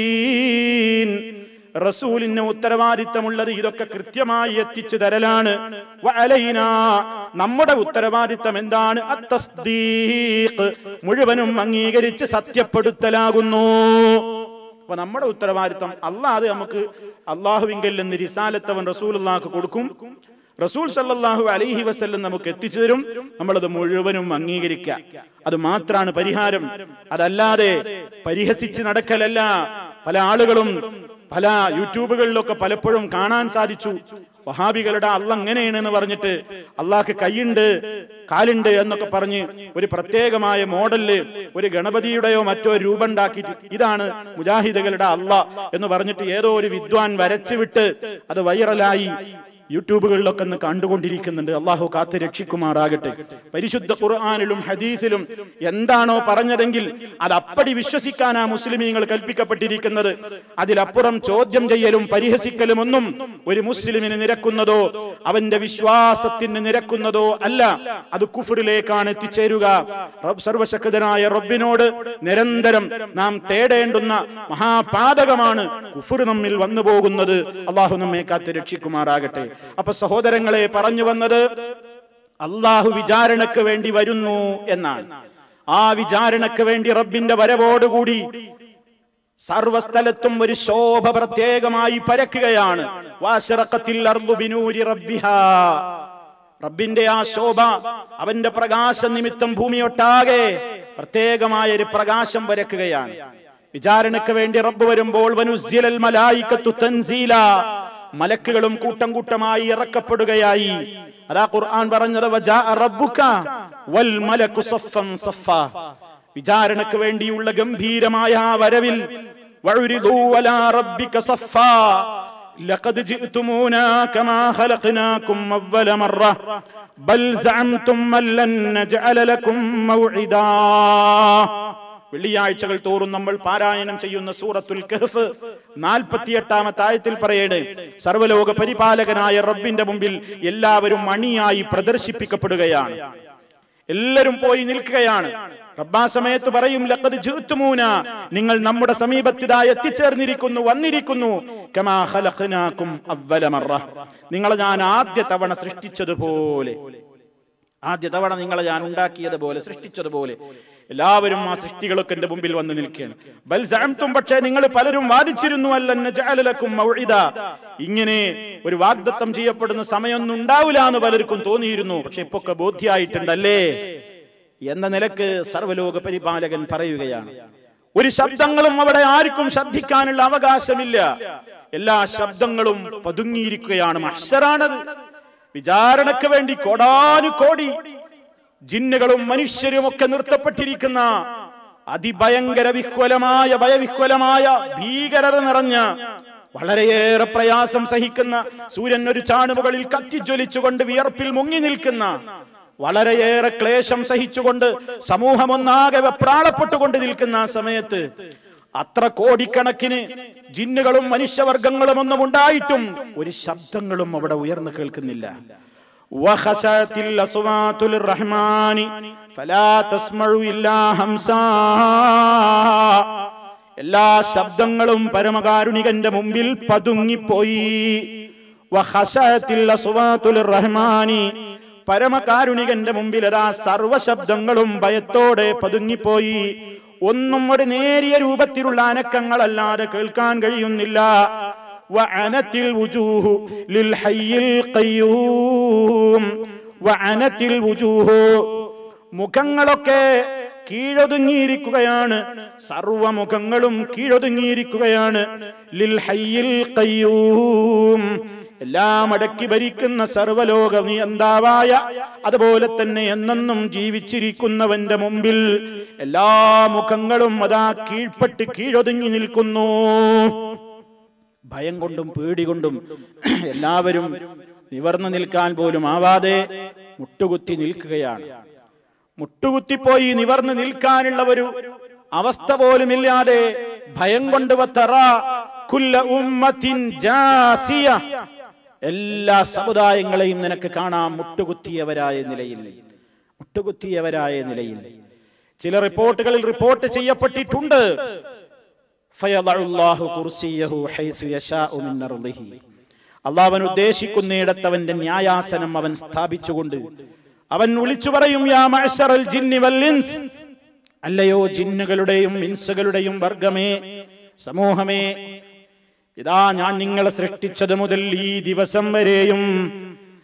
Speaker 1: മുബീൻ റസൂലിന് ഉത്തരവാദിത്തമുള്ളത് ഇതൊക്കെ കൃത്യമായി എത്തിച്ചു തരലാണ് വഅലൈനാ നമ്മുടെ ഉത്തരവാദിത്തം എന്താണ് അത്തസ്ദീഖ് മുഴുവനും അംഗീകരിച്ച് സത്യപ്പെടുത്തലാകുന്നു അപ്പൊ നമ്മുടെ ഉത്തരവാദിത്തം അള്ളാഹ് അത് നമുക്ക് അള്ളാഹുവിങ്കൽ നിന്ന് റിസാലത്തവൻ റസൂലുള്ളാഹ്ക്ക് കൊടുക്കും റസൂൽ സല്ലല്ലാഹു അലൈഹി വസല്ലം നമുക്ക് എത്തിച്ചു തരും നമ്മളത് മുഴുവനും അംഗീകരിക്കുക അത് മാത്രാണ് പരിഹാരം അതല്ലാതെ പരിഹസിച്ച് നടക്കലല്ല പല ആളുകളും പല യൂട്യൂബുകളിലൊക്കെ പലപ്പോഴും കാണാൻ സാധിച്ചു വഹാബികളുടെ അള്ള അങ്ങനെയാണെന്ന് പറഞ്ഞിട്ട് അള്ളാഹ്ക്ക് കൈയുണ്ട് കാലുണ്ട് എന്നൊക്കെ പറഞ്ഞ് ഒരു പ്രത്യേകമായ മോഡലില് ഒരു ഗണപതിയുടെയോ മറ്റോ രൂപം ഉണ്ടാക്കിയിട്ട് ഇതാണ് മുജാഹിദുകളുടെ അള്ള എന്ന് പറഞ്ഞിട്ട് ഏതോ ഒരു വിദ്വാൻ വരച്ചു വിട്ട് അത് വൈറലായി യൂട്യൂബുകളിലൊക്കെ ഒന്ന് കണ്ടുകൊണ്ടിരിക്കുന്നുണ്ട് അള്ളാഹു കാത്ത് രക്ഷിക്കുമാറാകട്ടെ പരിശുദ്ധ ഖുർആാനിലും ഹദീസിലും എന്താണോ പറഞ്ഞതെങ്കിൽ അത് അപ്പടി വിശ്വസിക്കാനാ മുസ്ലിമീങ്ങൾ കൽപ്പിക്കപ്പെട്ടിരിക്കുന്നത് അതിലപ്പുറം ചോദ്യം ചെയ്യലും പരിഹസിക്കലും ഒന്നും ഒരു മുസ്ലിമിന് നിരക്കുന്നതോ അവന്റെ വിശ്വാസത്തിന് നിരക്കുന്നതോ അല്ല അത് കുഫറിലേക്കാണ് എത്തിച്ചേരുക റബ്ബ് സർവശക്തനായ റബ്ബിനോട് നിരന്തരം നാം തേടേണ്ടുന്ന മഹാപാതകമാണ് കുഫർ നമ്മിൽ വന്നു പോകുന്നത് അള്ളാഹു നമ്മെ കാത്ത് രക്ഷിക്കുമാറാകട്ടെ അപ്പൊ സഹോദരങ്ങളെ പറഞ്ഞു വന്നത് അള്ളാഹു വിചാരണക്ക് വേണ്ടി വരുന്നു എന്നാണ് ആ വിചാരണക്ക് വേണ്ടി റബ്ബിന്റെ വരവോടുകൂടി സർവസ്ഥലത്തും ഒരു ശോഭ പ്രത്യേകമായി പരക്കുകയാണ് വാശറക്കത്തിൽ അർദു ബിനൂരി റബ്ബിഹാ റബ്ബിന്റെ ആ ശോഭ അവന്റെ പ്രകാശ നിമിത്തം ഭൂമിയൊട്ടാകെ പ്രത്യേകമായ ഒരു പ്രകാശം വരക്കുകയാണ് വിചാരണയ്ക്ക് വേണ്ടി റബ്ബ് വരുമ്പോൾ വനുസ്സിലൽ മലായിക്കത്തു തൻസീല മലക്കുകളും കൂട്ടം കൂട്ടമായി ഇറക്കപ്പെടുകയായി അതാ ഖുർആൻ പറഞ്ഞത് വജാഅ റബ്ബുക വൽ മലക്കു സഫൻ സഫാ വിചാരണയ്ക്ക് വേണ്ടിയുള്ള ഗംഭീരമായ ആ വരവിൽ വഴുരിദൂ വലാ റബ്ബിക സഫാ لقد جئتمونا كما خلقناكم أول مرة بل زعمتم أن لن نجعل لكم موعدا വെള്ളിയാഴ്ചകൾ തോറും നമ്മൾ പാരായണം ചെയ്യുന്ന സൂറത്തുൽ കഹ്ഫ് നാൽപ്പത്തിയെട്ടാമത്തെ ആയത്തിൽ പറയണേ സർവലോക പരിപാലകനായ റബ്ബിന്റെ മുമ്പിൽ എല്ലാവരും മണിയായി പ്രദർശിപ്പിക്കപ്പെടുകയാണ് എല്ലാവരും പോയി നിൽക്കുകയാണ് റബ്ബാ സമയത്ത് പറയും ലഖദ് ജൂത്തുമൂന നിങ്ങൾ നമ്മുടെ സമീപത്തിതായി എത്തിച്ചേർന്നിരിക്കുന്നു വന്നിരിക്കുന്നു കമാ ഖലഖനാകും അവ്വല മറ നിങ്ങളെ ഞാൻ ആദ്യ തവണ സൃഷ്ടിച്ചതുപോലെ ആദ്യ തവണ നിങ്ങളെ ഞാൻ ഉണ്ടാക്കിയതുപോലെ സൃഷ്ടിച്ചതുപോലെ എല്ലാവരും ആ സൃഷ്ടികളൊക്കെ എന്റെ മുമ്പിൽ വന്ന് നിൽക്കുകയാണ് ബൽ സഅംതും പക്ഷേ നിങ്ങൾ പലരും വാദിച്ചിരുന്നു അല്ലന്ന ജഅലലക്കും മൗഇദ ഇങ്ങനെ ഒരു വാഗ്ദത്തം ചെയ്യപ്പെടുന്ന സമയമൊന്നും ഉണ്ടാവില്ല എന്ന് പലർക്കും തോന്നിയിരുന്നു പക്ഷെ ഇപ്പൊ ഒക്കെ ബോധ്യായിട്ടുണ്ടല്ലേ എന്ന നിലക്ക് സർവലോക പരിപാലകൻ പറയുകയാണ് ഒരു ശബ്ദങ്ങളും അവിടെ ആർക്കും ശബ്ദിക്കാനുള്ള അവകാശമില്ല എല്ലാ ശബ്ദങ്ങളും പതുങ്ങിയിരിക്കുകയാണ് മഹ്ശറാണത് വിചാരണക്ക് വേണ്ടി കോടാനുകോടി ജിന്നുകളും മനുഷ്യരും ഒക്കെ നിർത്തപ്പെട്ടിരിക്കുന്ന അതിഭയങ്കര വിഹ്വലമായ ഭയവിഹ്വലമായ ഭീകരത നിറഞ്ഞ വളരെയേറെ പ്രയാസം സഹിക്കുന്ന സൂര്യൻ ഒരു ചാണുമുകളിൽ കത്തിജ്വലിച്ചുകൊണ്ട് വിയർപ്പിൽ മുങ്ങി നിൽക്കുന്ന വളരെയേറെ ക്ലേശം സഹിച്ചുകൊണ്ട് സമൂഹമൊന്നാകെ വെപ്രാളപ്പെട്ടുകൊണ്ട് നിൽക്കുന്ന ആ സമയത്ത് അത്ര കോടിക്കണക്കിന് ജിന്നുകളും മനുഷ്യവർഗങ്ങളും ഒന്നും ഉണ്ടായിട്ടും ഒരു ശബ്ദങ്ങളും അവിടെ ഉയർന്നു കേൾക്കുന്നില്ല وخشعت الأصوات للرحمن فلا تسمع إلا همسا എല്ലാ ശബ്ദങ്ങളും പരമകാരുണികന്റെ മുമ്പിൽ പതുങ്ങിപ്പോയി വഖശഅത്തിൽ അസ്വാത്തുൽ റഹ്മാനി പരമകാരുണികന്റെ മുമ്പിൽ അതാ സർവശബ്ദങ്ങളും ഭയത്തോടെ പതുങ്ങിപ്പോയി ഒന്നും ഒരു നേരിയ രൂപത്തിലുള്ള അനക്കങ്ങളല്ലാതെ കേൾക്കാൻ കഴിയുന്നില്ല وعنت الوجوه للحي القيوم وعنت الوجوه മുഖങ്ങളൊക്കെ കീഴൊതുങ്ങിയിരിക്കുകയാണ് സർവമുഖങ്ങളും കീഴൊതുങ്ങിയിരിക്കുകയാണ് ലിൽ ഹയ്യിൽ ഖയ്യൂം എല്ലാം അടക്കി ഭരിക്കുന്ന സർവലോക നിയന്താവായ അതുപോലെ തന്നെ എന്നെന്നും ജീവിച്ചിരിക്കുന്നവന്റെ മുമ്പിൽ എല്ലാ മുഖങ്ങളും അതാ കീഴ്പ്പെട്ട് കീഴൊതുങ്ങി നിൽക്കുന്നു ഭയം കൊണ്ടും പേടി കൊണ്ടും എല്ലാവരും നിവർന്നു നിൽക്കാൻ പോലും ആവാതെ മുട്ടുകുത്തി നിൽക്കുകയാണ് മുട്ടുകുത്തിപ്പോയി നിവർന്നു നിൽക്കാനുള്ള ഒരു അവസ്ഥ പോലുമില്ലാതെ ഭയം കൊണ്ട് വത്തറ കുല്ല ഉമ്മത്തിൻ ജാസിയ എല്ലാ സമുദായങ്ങളെയും നിനക്ക് കാണാം മുട്ടുകുത്തിയവരായ നിലയിൽ മുട്ടുകുത്തിയവരായ നിലയിൽ ചില റിപ്പോർട്ടുകളിൽ റിപ്പോർട്ട് ചെയ്യപ്പെട്ടിട്ടുണ്ട് ഫയദഉല്ലാഹു കുർസിയഹു ഹൈസു യശാഉ മിൻ അർളിഹി അള്ളാഹു ഉദ്ദേശിക്കുന്നിടത്ത് അവന്റെ ന്യായാസനം അവൻ സ്ഥാപിച്ചുകൊണ്ട് അവൻ വിളിച്ചു പറയും യാ മഅ്ശറൽ ജിന്നി വൽ ഇൻസ് അല്ലയോ ജിന്നുകളുടെയും ഇൻസുകളുടെയും വർഗമേ സമൂഹമേ ഇതാ ഞാൻ നിങ്ങളെ സൃഷ്ടിച്ചത് മുതൽ ഈ ദിവസം വരെയും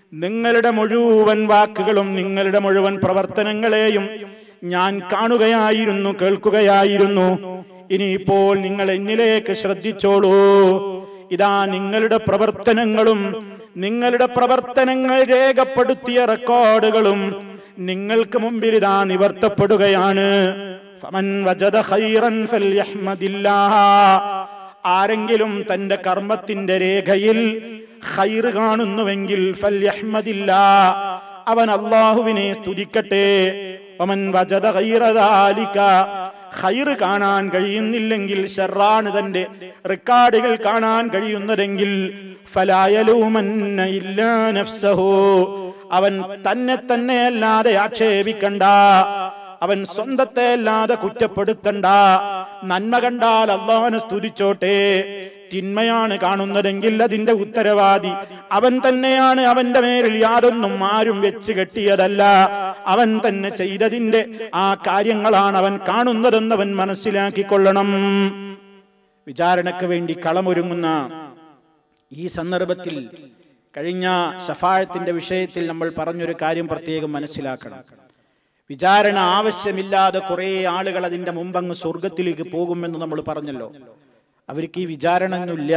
Speaker 1: നിങ്ങളുടെ മുഴുവൻ വാക്കുകളും നിങ്ങളുടെ മുഴുവൻ പ്രവർത്തനങ്ങളെയും ഞാൻ കാണുകയായിരുന്നു കേൾക്കുകയായിരുന്നു ഇനിയിപ്പോൾ നിങ്ങൾ എന്നിലേക്ക് ശ്രദ്ധിച്ചോളൂ ഇതാ നിങ്ങളുടെ പ്രവർത്തനങ്ങളും നിങ്ങളുടെ പ്രവർത്തനങ്ങൾ രേഖപ്പെടുത്തിയ റെക്കോർഡുകളും നിങ്ങൾക്ക് മുമ്പിൽ ഇതാ നിവർത്തപ്പെടുകയാണ് ഫമൻ വജദ ഖൈറൻ ഫൽയഹ്മദില്ലാഹ്. ആരെങ്കിലും തന്റെ കർമ്മത്തിന്റെ രേഖയിൽ ഖൈർ കാണുന്നുവെങ്കിൽ ഫൽയഹ്മദില്ലാ. അവൻ അള്ളാഹുവിനെ സ്തുതിക്കട്ടെ ഒമൻ വജദ ഖൈറ ദാലിക. ഖൈർ കാണാൻ കഴിയുന്നില്ലെങ്കിൽ ഷെറാണ് തന്റെ റെക്കോർഡുകൾ കാണാൻ കഴിയുന്നതെങ്കിൽ ഫലായലൂമന്ന ഇല്ലാ നഫ്സഹു അവൻ തന്നെ തന്നെ അല്ലാതെ ആക്ഷേപിക്കണ്ട അവൻ സ്വന്തത്തെ അല്ലാതെ കുറ്റപ്പെടുത്തണ്ട നന്മ കണ്ടാൽ അള്ളാഹനെ സ്തുതിച്ചോട്ടെ തിന്മയാണ് കാണുന്നതെങ്കിൽ അതിന്റെ ഉത്തരവാദി അവൻ തന്നെയാണ് അവന്റെ മേലിൽ യാതൊന്നും ആരും വെച്ച് കെട്ടിയതല്ല അവൻ തന്നെ ചെയ്തതിന്റെ ആ കാര്യങ്ങളാണ് അവൻ കാണുന്നതെന്ന് അവൻ മനസ്സിലാക്കിക്കൊള്ളണം വിചാരണയ്ക്ക് വേണ്ടി കളമൊരുങ്ങുന്ന ഈ സന്ദർഭത്തിൽ കഴിഞ്ഞ ഷഫായത്തിന്റെ വിഷയത്തിൽ നമ്മൾ പറഞ്ഞൊരു കാര്യം പ്രത്യേകം മനസ്സിലാക്കണം വിചാരണ ആവശ്യമില്ലാതെ കുറെ ആളുകൾ അതിന്റെ മുമ്പങ്ങ് സ്വർഗത്തിലേക്ക് പോകുമെന്ന് നമ്മൾ പറഞ്ഞല്ലോ അവർക്ക് ഈ വിചാരണ ഒന്നുമില്ല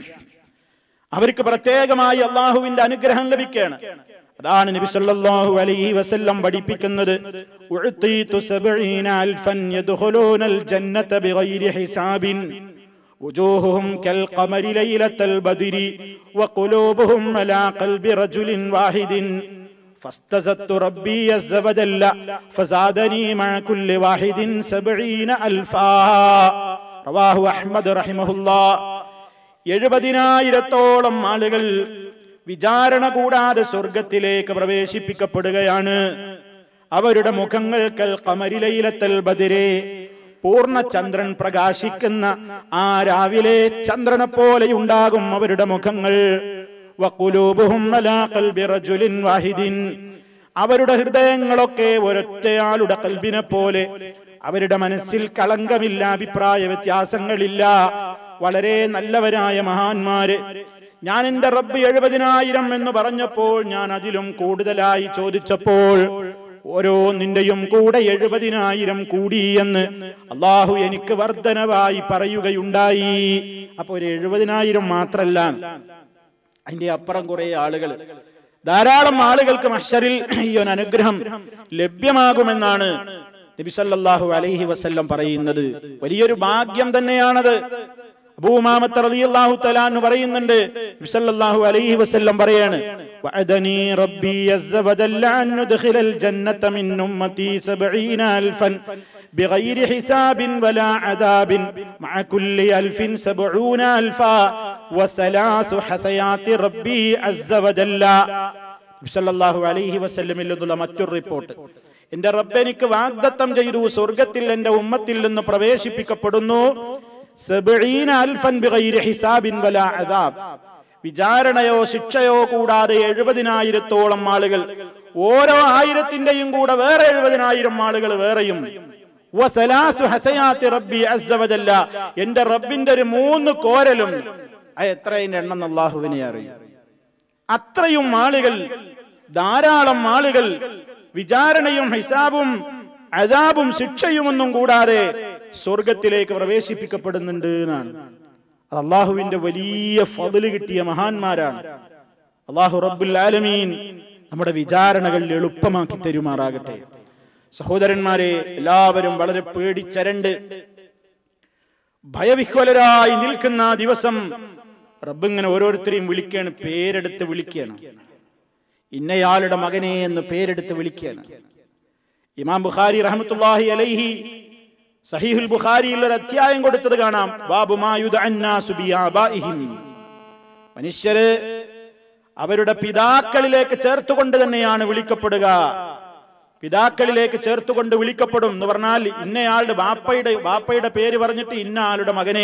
Speaker 1: അവർക്ക് പ്രത്യേകമായി അള്ളാഹുവിന്റെ അനുഗ്രഹം ലഭിക്കുകയാണ് അതാണ് നബി സല്ലല്ലാഹു അലൈഹി വസല്ലം പഠിപ്പിക്കുന്നത് ഉഅ്തീതു സബഈന അൽഫൻ യദ്ഖുലൂനൽ ജന്നത ബിഗൈരി ഹിസാബിൻ وجوههم كالقمر ليلة البدر وقلوبهم على قلب رجل واحد فاستزدت ربي عز وجل فزادني مع كل واحد سبعين ألفا رواه أحمد رحمه الله എഴുപതിനായിരത്തോളം ആളുകൾ വിചാരണ കൂടാതെ സ്വർഗത്തിലേക്ക് പ്രവേശിപ്പിക്കപ്പെടുകയാണ് അവരുടെ മുഖങ്ങൾക്ക് കമരിലയിലത്തൽ ബദിരെ പൂർണ്ണ ചന്ദ്രൻ പ്രകാശിക്കുന്ന ആ രാവിലെ ചന്ദ്രനെ പോലെ ഉണ്ടാകും അവരുടെ മുഖങ്ങൾ വഖുലൂബുഹും അലാ ഖൽബി റജുലിൻ വാഹിദിൻ അവരുടെ ഹൃദയങ്ങളൊക്കെ ഒരൊറ്റയാളുടെ കൽബിനെ പോലെ അവരുടെ മനസ്സിൽ കളങ്കമില്ല അഭിപ്രായ വ്യത്യാസങ്ങളില്ല വളരെ നല്ലവരായ മഹാന്മാര് ഞാൻ എന്റെ റബ്ബ് എഴുപതിനായിരം എന്ന് പറഞ്ഞപ്പോൾ ഞാൻ അതിലും കൂടുതലായി ചോദിച്ചപ്പോൾ ഓരോ നിന്റെയും കൂടെ എഴുപതിനായിരം കൂടി എന്ന് അള്ളാഹു എനിക്ക് വർധനവായി പറയുകയുണ്ടായി അപ്പൊ ഒരു എഴുപതിനായിരം മാത്രല്ല അതിന്റെ അപ്പുറം കുറെ ആളുകൾ ധാരാളം ആളുകൾക്ക് മഷറിൽ ഈ ഒരു അനുഗ്രഹം ലഭ്യമാകുമെന്നാണ് നബി സല്ലല്ലാഹു അലൈഹി വസല്ലം പറയുന്നത് വലിയൊരു ഭാഗ്യം തന്നെയാണത് അബൂമാമത്ത് റളിയല്ലാഹു തആല എന്ന് പറയുന്നുണ്ട് നബി സല്ലല്ലാഹു അലൈഹി വസല്ലം പറയാണ് വഅദനി റബ്ബി അസ്സ വജല്ല അൻ നുദ്ഖിലൽ ജന്നത മിൻ ഉമ്മതി 70 അൽഫൻ بغير حساب ولا عذاب مع كل ألف سبعون ألفا وثلاث حسيات ربي عز وجل സല്ലല്ലാഹു അലൈഹി വസല്ലമിൽ നിന്നുള്ള മറ്റൊരു റിപ്പോർട്ട് എന്റെ റബ്ബ് എനിക്ക് വാഗ്ദത്തം ചെയ്തു സ്വർഗത്തിൽ എന്റെ ഉമ്മത്തിൽ നിന്ന് പ്രവേശിപ്പിക്കപ്പെടുന്നു സബഈന അൽഫൻ ബിഗൈരി ഹിസാബിൻ വലാ അദാബ് വിചാരണയോ ശിക്ഷയോ കൂടാതെ എഴുപതിനായിരത്തോളം ആളുകൾ ഓരോ ആയിരത്തിന്റെയും കൂടെ വേറെ എഴുപതിനായിരം ആളുകൾ വേറെയും വസലാസു ഹസയാത്തി റബ്ബി അസ്സ വജല്ല എന്റെ റബ്ബിന്റെ ഒരു മൂന്ന് കോരലും അത് എത്രയും എണ്ണം അള്ളാഹുവിനെ അറിയും അത്രയും ആളുകൾ ധാരാളം ആളുകൾ വിചാരണയും ഹിസാബും അതാബും ശിക്ഷയുമൊന്നും കൂടാതെ സ്വർഗത്തിലേക്ക് പ്രവേശിപ്പിക്കപ്പെടുന്നുണ്ട് എന്നാണ് അത് അള്ളാഹുവിന്റെ വലിയ ഫതില് കിട്ടിയ മഹാന്മാരാണ് അള്ളാഹു റബ്ബുൽ ആലമീൻ നമ്മുടെ വിചാരണകൾ എളുപ്പമാക്കി തരുമാറാകട്ടെ സഹോദരന്മാരെ എല്ലാവരും വളരെ പേടിച്ചരണ്ട് ഭയവിഹ്വലരായി നിൽക്കുന്ന ആ ദിവസം റബ്ബ് ഇങ്ങനെ ഓരോരുത്തരെയും വിളിക്കുകയാണ് പേരെടുത്ത് വിളിക്കുകയാണ് ഇന്നയാളുടെ മകനെ എന്ന് പേരെടുത്ത് വിളിക്കുകയാണ് ഇമാം ബുഖാരി റഹ്മത്തുള്ളാഹി അലൈഹി സഹീഹുൽ ബുഖാരിയിൽ ഒരു അധ്യായം കൊടുത്തത് കാണാം ബാബു മാ യുദ്അന്നാസു ബിആബാഇഹിം മനുഷ്യര് അവരുടെ പിതാക്കളിലേക്ക് ചേർത്തുകൊണ്ട് തന്നെയാണ് വിളിക്കപ്പെടുക പിതാക്കളിലേക്ക് ചേർത്തുകൊണ്ട് വിളിക്കപ്പെടും എന്ന് പറഞ്ഞാൽ ഇന്നയാളുടെ ബാപ്പയുടെ ബാപ്പയുടെ പേര് പറഞ്ഞിട്ട് ഇന്ന ആളുടെ മകനെ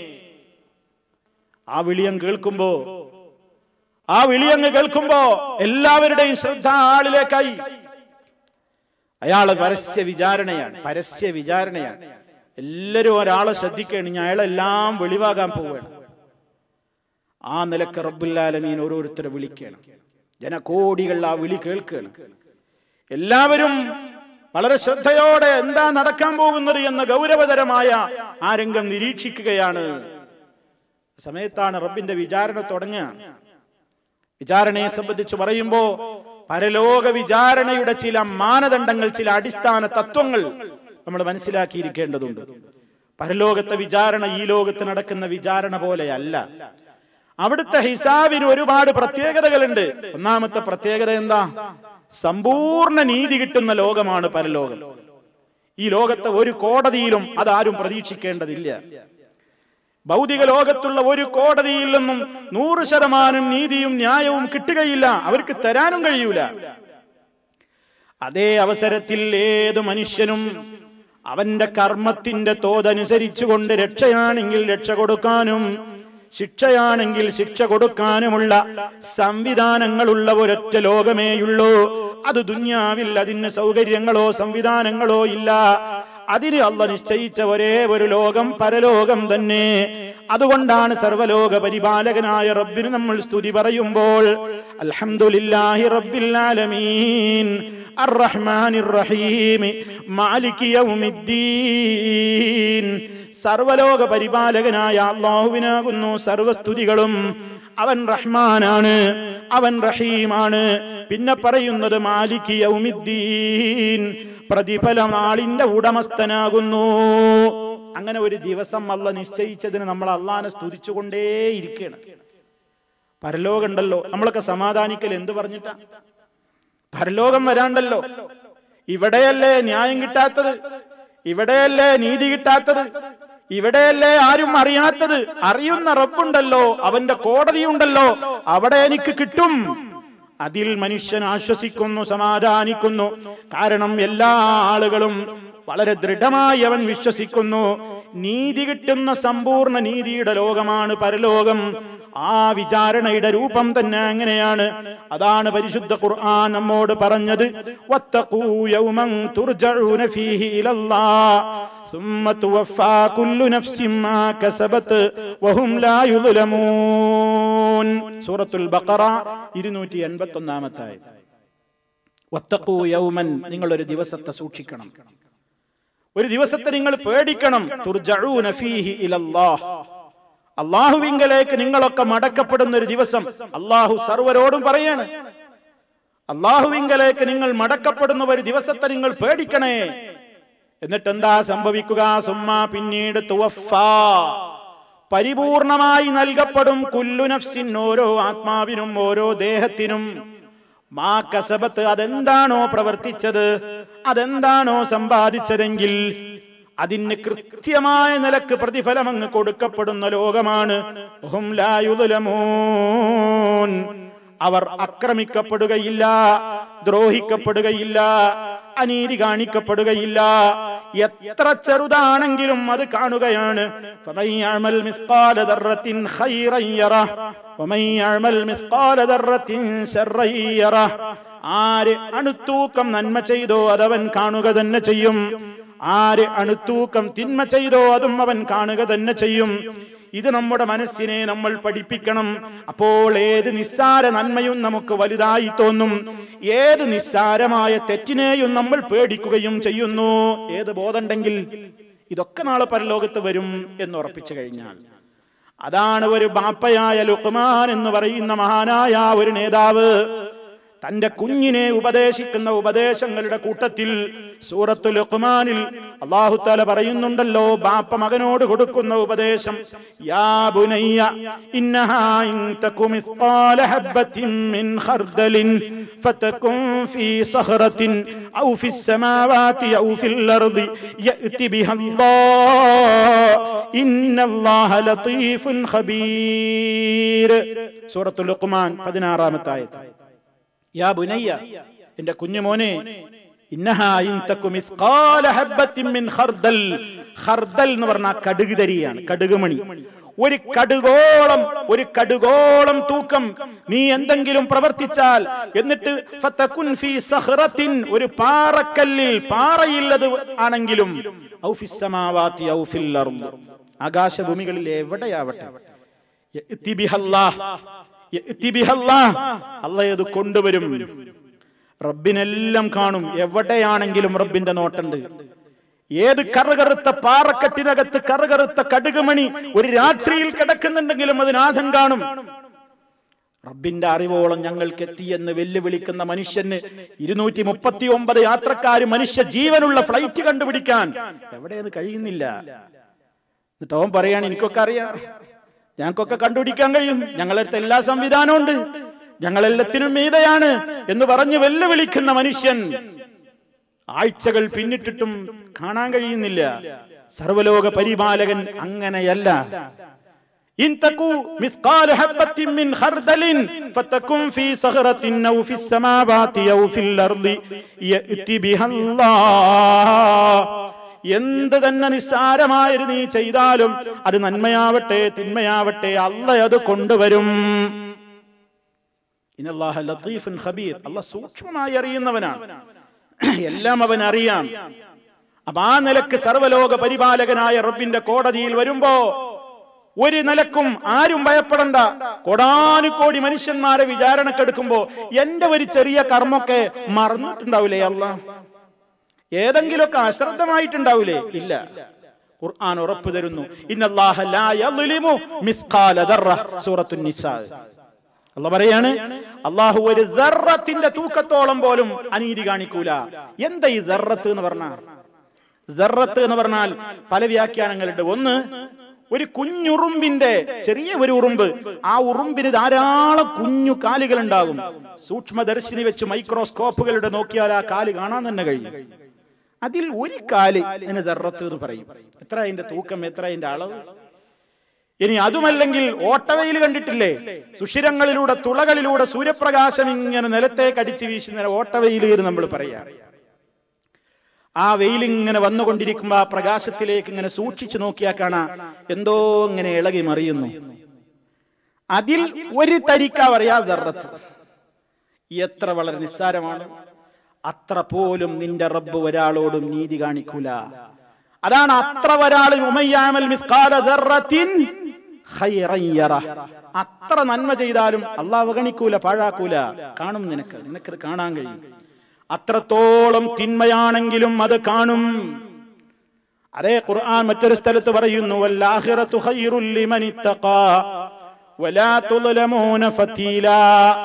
Speaker 1: ആ വിളിയം കേൾക്കുമ്പോ ആ വിളിയങ്ങ് കേൾക്കുമ്പോ എല്ലാവരുടെയും ശ്രദ്ധ ആ ആളിലേക്കായി അയാള് പരസ്യ വിചാരണയാണ് പരസ്യ വിചാരണയാണ് എല്ലാരും ഒരാളെ ശ്രദ്ധിക്കുകയാണ് ഇനി അയാളെല്ലാം വെളിവാകാൻ പോവുകയാണ് ആ നിലക്ക് റബ്ബുല്ലാലമീൻ ഓരോരുത്തരെ വിളിക്കുകയാണ് ജനകോടികൾ ആ വിളി കേൾക്കുകയാണ് എല്ലാവരും വളരെ ശ്രദ്ധയോടെ എന്താ നടക്കാൻ പോകുന്നത് എന്ന ഗൗരവതരമായ ആ രംഗം നിരീക്ഷിക്കുകയാണ് സമയത്താണ് റബ്ബിന്റെ വിചാരണ തുടങ്ങുക വിചാരണയെ സംബന്ധിച്ച് പറയുമ്പോ പരലോക വിചാരണയുടെ ചില മാനദണ്ഡങ്ങൾ ചില അടിസ്ഥാന തത്വങ്ങൾ നമ്മൾ മനസ്സിലാക്കിയിരിക്കേണ്ടതുണ്ട് പരലോകത്തെ വിചാരണ ഈ ലോകത്ത് നടക്കുന്ന വിചാരണ പോലെയല്ല അവിടുത്തെ ഹിസാബിന് ഒരുപാട് പ്രത്യേകതകളുണ്ട് ഒന്നാമത്തെ പ്രത്യേകത എന്താ സമ്പൂർണ്ണ നീതി കിട്ടുന്ന ലോകമാണ് പരലോകം ഈ ലോകത്തെ ഒരു കോടതിയിലും അതാരും പ്രതീക്ഷിക്കേണ്ടതില്ല ഭൗതിക ലോകത്തുള്ള ഒരു കോടതിയിൽ നിന്നും നൂറ് ശതമാനം നീതിയും ന്യായവും കിട്ടുകയില്ല അവർക്ക് തരാനും കഴിയൂല അതേ അവസരത്തിൽ ഏത് മനുഷ്യനും അവന്റെ കർമ്മത്തിന്റെ തോതനുസരിച്ചുകൊണ്ട് രക്ഷയാണെങ്കിൽ രക്ഷ കൊടുക്കാനും ശിക്ഷയാണെങ്കിൽ ശിക്ഷ കൊടുക്കാനുമുള്ള സംവിധാനങ്ങളുള്ള ഒരൊറ്റ ലോകമേയുള്ളൂ അത് ദുന്യാവിൽ അതിന് സൗകര്യങ്ങളോ സംവിധാനങ്ങളോ ഇല്ല അതിന് അല്ല നിശ്ചയിച്ച ഒരേ ഒരു ലോകം പരലോകം തന്നെ അതുകൊണ്ടാണ് സർവലോക പരിപാലകനായ റബ്ബിന് നമ്മൾ സ്തുതി പറയുമ്പോൾ അൽഹംദുലില്ലാഹി റബ്ബിൽ ആലമീൻ അർറഹ്മാനിർ റഹീം മാലിക് യൗമിദ്ദീൻ സർവലോക പരിപാലകനായ അള്ളാഹുവിനാകുന്നു സർവസ്തുതികളും അവൻ റഹ്മാനാണ് അവൻ റഹീമാണ് പിന്നെ പറയുന്നത് മാലിക് യൗമിദ്ദീൻ പ്രതിഫല നാളിന്റെ ഉടമസ്ഥനാകുന്നു അങ്ങനെ ഒരു ദിവസം അല്ല നിശ്ചയിച്ചതിന് നമ്മൾ അള്ളാനെ സ്തുതിച്ചുകൊണ്ടേയിരിക്കുകയാണ് പരലോകമുണ്ടല്ലോ നമ്മളൊക്കെ സമാധാനിക്കൽ എന്ത് പറഞ്ഞിട്ടാ പരലോകം വരാണ്ടല്ലോ ഇവിടെയല്ലേ ന്യായം കിട്ടാത്തത് ഇവിടെയല്ലേ നീതി കിട്ടാത്തത് ഇവിടെയല്ലേ ആരും അറിയാത്തത് അറിയുന്ന റബ്ബുണ്ടല്ലോ അവന്റെ കോടതിയുണ്ടല്ലോ അവിടെ എനിക്ക് കിട്ടും അതിൽ മനുഷ്യൻ ആശ്വസിക്കുന്നു സമാധാനിക്കുന്നു കാരണം എല്ലാ ആളുകളും വളരെ ദൃഢമായി അവൻ വിശ്വസിക്കുന്നു നീതി കിട്ടുന്ന സമ്പൂർണ്ണ നീതിയുടെ ലോകമാണ് പരലോകം ആ വിചാരണയുടെ രൂപം തന്നെ അങ്ങനെയാണ് അതാണ് പരിശുദ്ധ ഖുർആൻ നമ്മോട് പറഞ്ഞത് വത്തഖൂ യൗമൻ തുർജഊന ഫീഹി ഇലല്ലാഹ് ثم توفى كل نفس ما كسبت وهم لا يظلمون سورة البقرة 281 ആയത് വത്തഖൂ യൗമൻ നിങ്ങൾ ഒരു ദിവസത്തെ സൂക്ഷിക്കണം ഒരു ദിവസത്തെ നിങ്ങൾ പേടിക്കണം തുർജഊന ഫീഹി ഇലല്ലാഹ് അള്ളാഹുവിങ്കലേക്ക് നിങ്ങളൊക്കെ മടക്കപ്പെടുന്ന ഒരു ദിവസം അള്ളാഹു സർവരോടും പറയാണ് അള്ളാഹുവിങ്കലേക്ക് നിങ്ങൾ മടക്കപ്പെടുന്ന ഒരു ദിവസത്തെ നിങ്ങൾ പേടിക്കണേ എന്നിട്ട് എന്താ സംഭവിക്കുക സുമ്മ പിന്നീട് തുവഫ പരിപൂർണമായി നൽകപ്പെടും കുല്ലു നഫ്സിൻ ഓരോ ആത്മാവിനും ഓരോ ദേഹത്തിനും മാ കസബത്ത് അതെന്താണോ പ്രവർത്തിച്ചത് അതെന്താണോ സമ്പാദിച്ചതെങ്കിൽ അതിന് കൃത്യമായ നിലക്ക് പ്രതിഫലം അങ്ങ് കൊടുക്കപ്പെടുന്ന ലോകമാണ് ഹും ലാ യുദ്ലമൂൻ. അവർ ആക്രമിക്കപ്പെടുകയില്ല ദ്രോഹിക്കപ്പെടുകയില്ല അനീതി കാണിക്കപ്പെടുകയില്ല എത്ര ചെറുതാണെങ്കിലും അത് കാണുകയാണ് فمن يعمل مثقال ذرة خيرا يره ومن يعمل مثقال ذرة شرا يره ആര് അണുത്തൂക്കം നന്മ ചെയ്തോ അതവൻ കാണുക തന്നെ ചെയ്യും ആര് അണുത്തൂക്കം തിന്മ ചെയ്തോ അതും അവൻ കാണുക തന്നെ ചെയ്യും ഇത് നമ്മുടെ മനസ്സിനെ നമ്മൾ പഠിപ്പിക്കണം അപ്പോൾ ഏത് നിസ്സാര നന്മയും നമുക്ക് വലുതായി തോന്നും ഏത് നിസ്സാരമായ തെറ്റിനെയും നമ്മൾ പേടിക്കുകയും ചെയ്യുന്നു ഏത് ബോധമുണ്ടെങ്കിൽ ഇതൊക്കെ നാളെ പരലോകത്ത് വരും എന്ന് ഉറപ്പിച്ചു കഴിഞ്ഞാൽ അതാണ് ഒരു ബാപ്പയായ ലുക്മാൻ എന്ന് പറയുന്ന മഹാനായ ഒരു നേതാവ് തന്റെ കുഞ്ഞിനെ ഉപദേശിക്കുന്ന ഉപദേശങ്ങളുടെ കൂട്ടത്തിൽ സൂറത്തു ലുഖ്മാനിൽ അള്ളാഹു താല പറയുന്നുണ്ടല്ലോ ബാപ്പ മകനോട് കൊടുക്കുന്ന ഉപദേശം യാ ബുനയ്യ ഇന്നഹാ ഇൻ തകു മിസ്ഖാല ഹബ്ബത്തിൻ മിൻ ഖർദലിൻ ഫതകുൻ ഫീ സഖറത്തിൻ ഔ ഫിസ് സമാവാതി ഔ ഫിൽ അർദി യഅതി ബിഹാ അല്ലാഹ് ഇന്നല്ലാഹ ലതീഫുൻ ഖബീർ സൂറത്തു ലുഖ്മാൻ 16 ആയത്ത് യാ ബുനയ്യ എന്റെ കുഞ്ഞുമോനെ ഇന്നഹാ ഇൻ തകു മിസ്ഖാല ഹബ്ബത്തിൻ മിൻ ഖർദൽ ഖർദൽ എന്ന് പറഞ്ഞാൽ കടുക് തരിയാണ് കടുകുമണി ഒരു കടുകോളം ഒരു കടുകോളം തൂക്കം നീ എന്തെങ്കിലും പ്രവർത്തിച്ചാൽ എന്നിട്ട് ഫതകുൻ ഫീ സഖറത്തിൻ ഒരു പാറക്കല്ലിൽ പാറയില്ലത് ആണെങ്കിലും ഔ ഫിസ് സമാവാതി ഔ ഫിൽ അർദ് ആകാശഭൂമികളിൽ എവിടെയാവട്ടെ യഅതി ബിഹല്ലാഹ് യഅ്തി ബിഹല്ലാ. അള്ളാഹ് അത് കൊണ്ടുവരും റബ്ബിനെല്ലാം കാണും എവിടെയാണെങ്കിലും റബ്ബിന്റെ നോട്ടുണ്ട് ഏത് കറുകറുത്ത പാറക്കെട്ടിനകത്ത് കറുകറുത്ത കടുകുമണി ഒരു രാത്രിയിൽ കിടക്കുന്നുണ്ടെങ്കിലും അതിനാഥൻ കാണും റബ്ബിന്റെ അറിവോളം ഞങ്ങൾക്ക് എത്തിയെന്ന് വെല്ലുവിളിക്കുന്ന മനുഷ്യന് ഇരുന്നൂറ്റി മുപ്പത്തി ഒമ്പത് യാത്രക്കാർ മനുഷ്യ ജീവനുള്ള ഫ്ലൈറ്റ് കണ്ടുപിടിക്കാൻ എവിടെയത് കഴിയുന്നില്ല എന്നിട്ട് അവൻ പറയാണ് എനിക്കൊക്കെ അറിയാം ഞങ്ങൾക്കൊക്കെ കണ്ടുപിടിക്കാൻ കഴിയും ഞങ്ങളടുത്ത് എല്ലാ സംവിധാനവും ഉണ്ട് ഞങ്ങളെല്ലാത്തിനും മീതയാണ് എന്ന് പറഞ്ഞ് വെല്ലുവിളിക്കുന്ന മനുഷ്യൻ ആഴ്ചകൾ പിന്നിട്ടിട്ടും കാണാൻ കഴിയുന്നില്ല സർവലോക പരിപാലകൻ അങ്ങനെയല്ല ഇൻ തകു മിസ്കാല ഹബ്ബത്തിൻ മിൻ ഖർദലിൻ ഫതകും ഫീ സഖറത്തിൻ ഔ ഫിസ് സമാവാതി ഔ ഫിൽ അർളി യഅതി ബിഹല്ലാഹ് എന്ത് തന്നെ നിസ്സാരമായൊരു നീ ചെയ്താലും അത് നന്മയാവട്ടെ തിന്മയാവട്ടെ അല്ല അത് കൊണ്ടുവരും ഇനല്ലാഹ ലത്തീഫുൻ ഖബീർ അല്ല സൂക്ഷ്മമായി അറിയുന്നവനാണ് എല്ലാം അവൻ അറിയാം അപ്പൊ ആ നിലക്ക് സർവലോക പരിപാലകനായ റബ്ബിന്റെ കോടതിയിൽ വരുമ്പോ ഒരു നിലക്കും ആരും ഭയപ്പെടണ്ട കോടാനുകോടി മനുഷ്യന്മാരെ വിചാരണക്കെടുക്കുമ്പോ എന്റെ ഒരു ചെറിയ കർമ്മൊക്കെ മറന്നിട്ടുണ്ടാവില്ലേ അല്ല ഏതെങ്കിലുമൊക്കെ അശ്രദ്ധമായിട്ടുണ്ടാവില്ലേ ഇല്ല ഖുർആൻ ഉറപ്പ് തരുന്നു ഇന്നല്ലാഹ ലാ യദ്ലിമു മിസ്ഖാല ദർറ സൂറത്തുൻ നിസാ അല്ല പറയാണ് അള്ളാഹു ഒരു ദർറത്തിന്റെ തൂക്കത്തോളം പോലും അനീതി കാണിക്കൂല എന്താ ഈ ദർറത്ത് എന്ന് പറഞ്ഞാൽ ദർറത്ത് എന്ന് പറഞ്ഞാൽ പല വ്യാഖ്യാനങ്ങളുണ്ട് ഒന്ന് ഒരു കുഞ്ഞുറുമ്പിന്റെ ചെറിയ ഒരു ഉറുമ്പ് ആ ഉറുമ്പിന് ധാരാളം കുഞ്ഞു കാലുകൾ ഉണ്ടാകും സൂക്ഷ്മദർശിനി വെച്ച് മൈക്രോസ്കോപ്പുകളുടെ നോക്കിയാൽ ആ കാല് കാണാൻ തന്നെ കഴിയും അതിൽ ഒരു കാല് അതിന് ദർറത്ത് എന്ന് പറയും എത്ര അതിന്റെ തൂക്കം എത്ര അതിന്റെ അളവ് ഇനി അതുമല്ലെങ്കിൽ ഓട്ടവയിൽ കണ്ടിട്ടില്ലേ സുഷിരങ്ങളിലൂടെ തുളകളിലൂടെ സൂര്യപ്രകാശം ഇങ്ങനെ നിലത്തേക്ക് അടിച്ചു വീശുന്ന ഓട്ടവയിൽ എന്ന് നമ്മൾ പറയാ ആ വെയിൽ ഇങ്ങനെ വന്നുകൊണ്ടിരിക്കുമ്പോ ആ പ്രകാശത്തിലേക്ക് ഇങ്ങനെ സൂക്ഷിച്ചു നോക്കിയാൽ കാണാ എന്തോ ഇങ്ങനെ ഇളകി മറിയുന്നു അതിൽ ഒരു തരിക്ക പറയാ ദർറത്ത് എത്ര വളരെ നിസ്സാരമാണ് അത്ര പോലും നിന്റെ റബ്ബ് ഒരാളോടും നീതി കാണിക്കൂല അതാണ് അത്ര ഒരാൾ ഉമയ്യാമൽ മിസ്കാല ദർറത്തിൻ ഖൈറൻ യറ. അത്ര നന്മ ചെയ്താലും അള്ളാഹ് അവഗണിക്കൂല പാഴാക്കൂല കാണും നിനക്ക് നിനക്കത് കാണാൻ കഴിയും അത്രത്തോളം തിന്മയാണെങ്കിലും അത് കാണും അതേ ഖുർആൻ മറ്റൊരു സ്ഥലത്ത് പറയുന്നു വല്ലാഹിറത്തു ഖൈറുൽ ലിമൻ ഇത്തഖാ വലാ തുളമൂന ഫതീലാ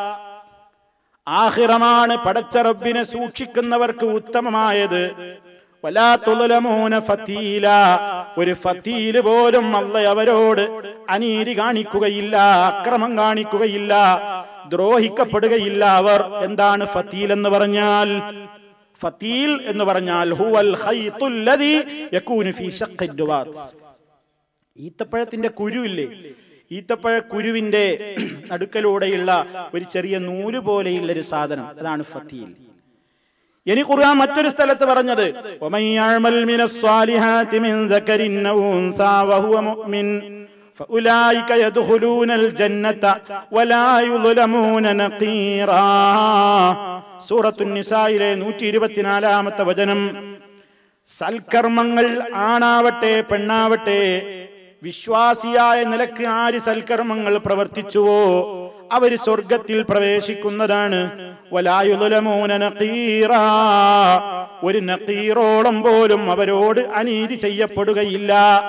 Speaker 1: ആഹിറമാണ് പടച്ച റബ്ബിനെ സൂക്ഷിക്കുന്നവർക്ക് ഉത്തമമായത് വലാ തുളമൂന ഫതീല ഒരു ഫതീല് പോലും അല്ല അവരോട് അനീതി കാണിക്കുകയില്ല അക്രമം കാണിക്കുകയില്ല ദ്രോഹിക്കപ്പെടുകയില്ല അവർ എന്താണ് ഫതീൽ എന്ന് പറഞ്ഞാൽ ഫതീൽ എന്ന് പറഞ്ഞാൽ ഹുവൽ ഖൈത്തുൽ ലദി യകൂനു ഫീ ശഖ്ഖി ദുവാത്ത് ഈത്തപ്പഴത്തിന്റെ കുരു ഇല്ലേ ഈത്തപ്പഴ കുരുവിന്റെ നടുക്കലൂടെയുള്ള ഒരു ചെറിയ നൂല് പോലെയുള്ള ഒരു സാധനം അതാണ് ഫത്തീൽ ഇനി ഖുർആൻ മറ്റൊരു സ്ഥലത്ത് പറഞ്ഞത് وَمَن يَعْمَلْ مِنَ الصَّالِحَاتِ مِن ذَكَرٍ أَوْ أُنثَىٰ وَهُوَ مُؤْمِنٌ فَأُولَٰئِكَ يَدْخُلُونَ الْجَنَّةَ وَلَا يُظْلَمُونَ نَقِيرًا സൂറത്തു നിസായിലെ നൂറ്റി ഇരുപത്തിനാലാമത്തെ വചനം സൽക്കർമ്മങ്ങൾ ആണാവട്ടെ പെണ്ണാവട്ടെ വിശ്വാസിയായ നിലക്ക് ആര് സൽക്കർമ്മങ്ങൾ പ്രവർത്തിച്ചുവോ അവര് സ്വർഗത്തിൽ പ്രവേശിക്കുന്നതാണ് വലായുലമൂന നഖീറാ. ഒരു നഖീറോളം പോലും അവരോട് അനീതി ചെയ്യപ്പെടുകയില്ല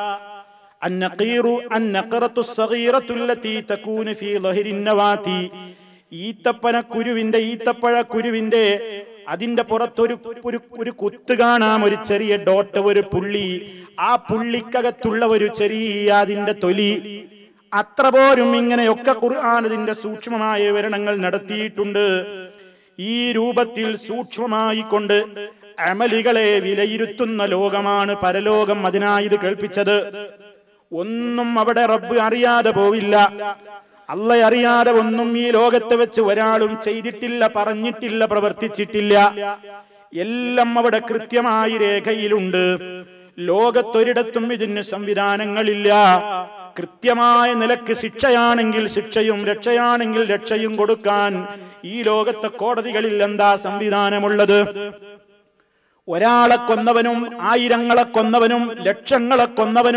Speaker 1: النقير النقرة الصغيرة التي تكون في ظهر النواتي ഈത്തപ്പന കുരുവിന്റെ ഈത്തപ്പഴ കുരുവിന്റെ അതിന്റെ പുറത്തൊരു ഒരു ഒരു കുത്ത് കാണാം ഒരു ചെറിയ ഡോട്ട് ഒരു പുള്ളി ആ പുള്ളിക്കകത്തുള്ള ഒരു ചെറിയ അതിന്റെ തൊലി അത്ര പോലും ഇങ്ങനെയൊക്കെ ഖുർആൻ ഇതിന്റെ സൂക്ഷ്മമായ വിവരണങ്ങൾ നടത്തിയിട്ടുണ്ട് ഈ രൂപത്തിൽ സൂക്ഷ്മമായി കൊണ്ട് അമലികളെ വിലയിരുത്തുന്ന ലോകമാണ് പരലോകം അതിനായി ഇത് കേൾപ്പിച്ചത് ഒന്നും അവിടെ റബ്ബ് അറിയാതെ പോവില്ല അല്ല അറിയാതെ ഒന്നും ഈ ലോകത്ത് വെച്ച് ഒരാളും ചെയ്തിട്ടില്ല പറഞ്ഞിട്ടില്ല പ്രവർത്തിച്ചിട്ടില്ല എല്ലാം അവിടെ കൃത്യമായി രേഖയിലുണ്ട് ലോകത്തൊരിടത്തും ഇതിന് സംവിധാനങ്ങളില്ല കൃത്യമായ നിലക്ക് ശിക്ഷയാണെങ്കിൽ ശിക്ഷയും രക്ഷയാണെങ്കിൽ രക്ഷയും കൊടുക്കാൻ ഈ ലോകത്തെ കോടതികളിൽ എന്താ സംവിധാനമുള്ളത് ഒരാളെ കൊന്നവനും ആയിരങ്ങളെ കൊന്നവനും ലക്ഷങ്ങളെ കൊന്നവനും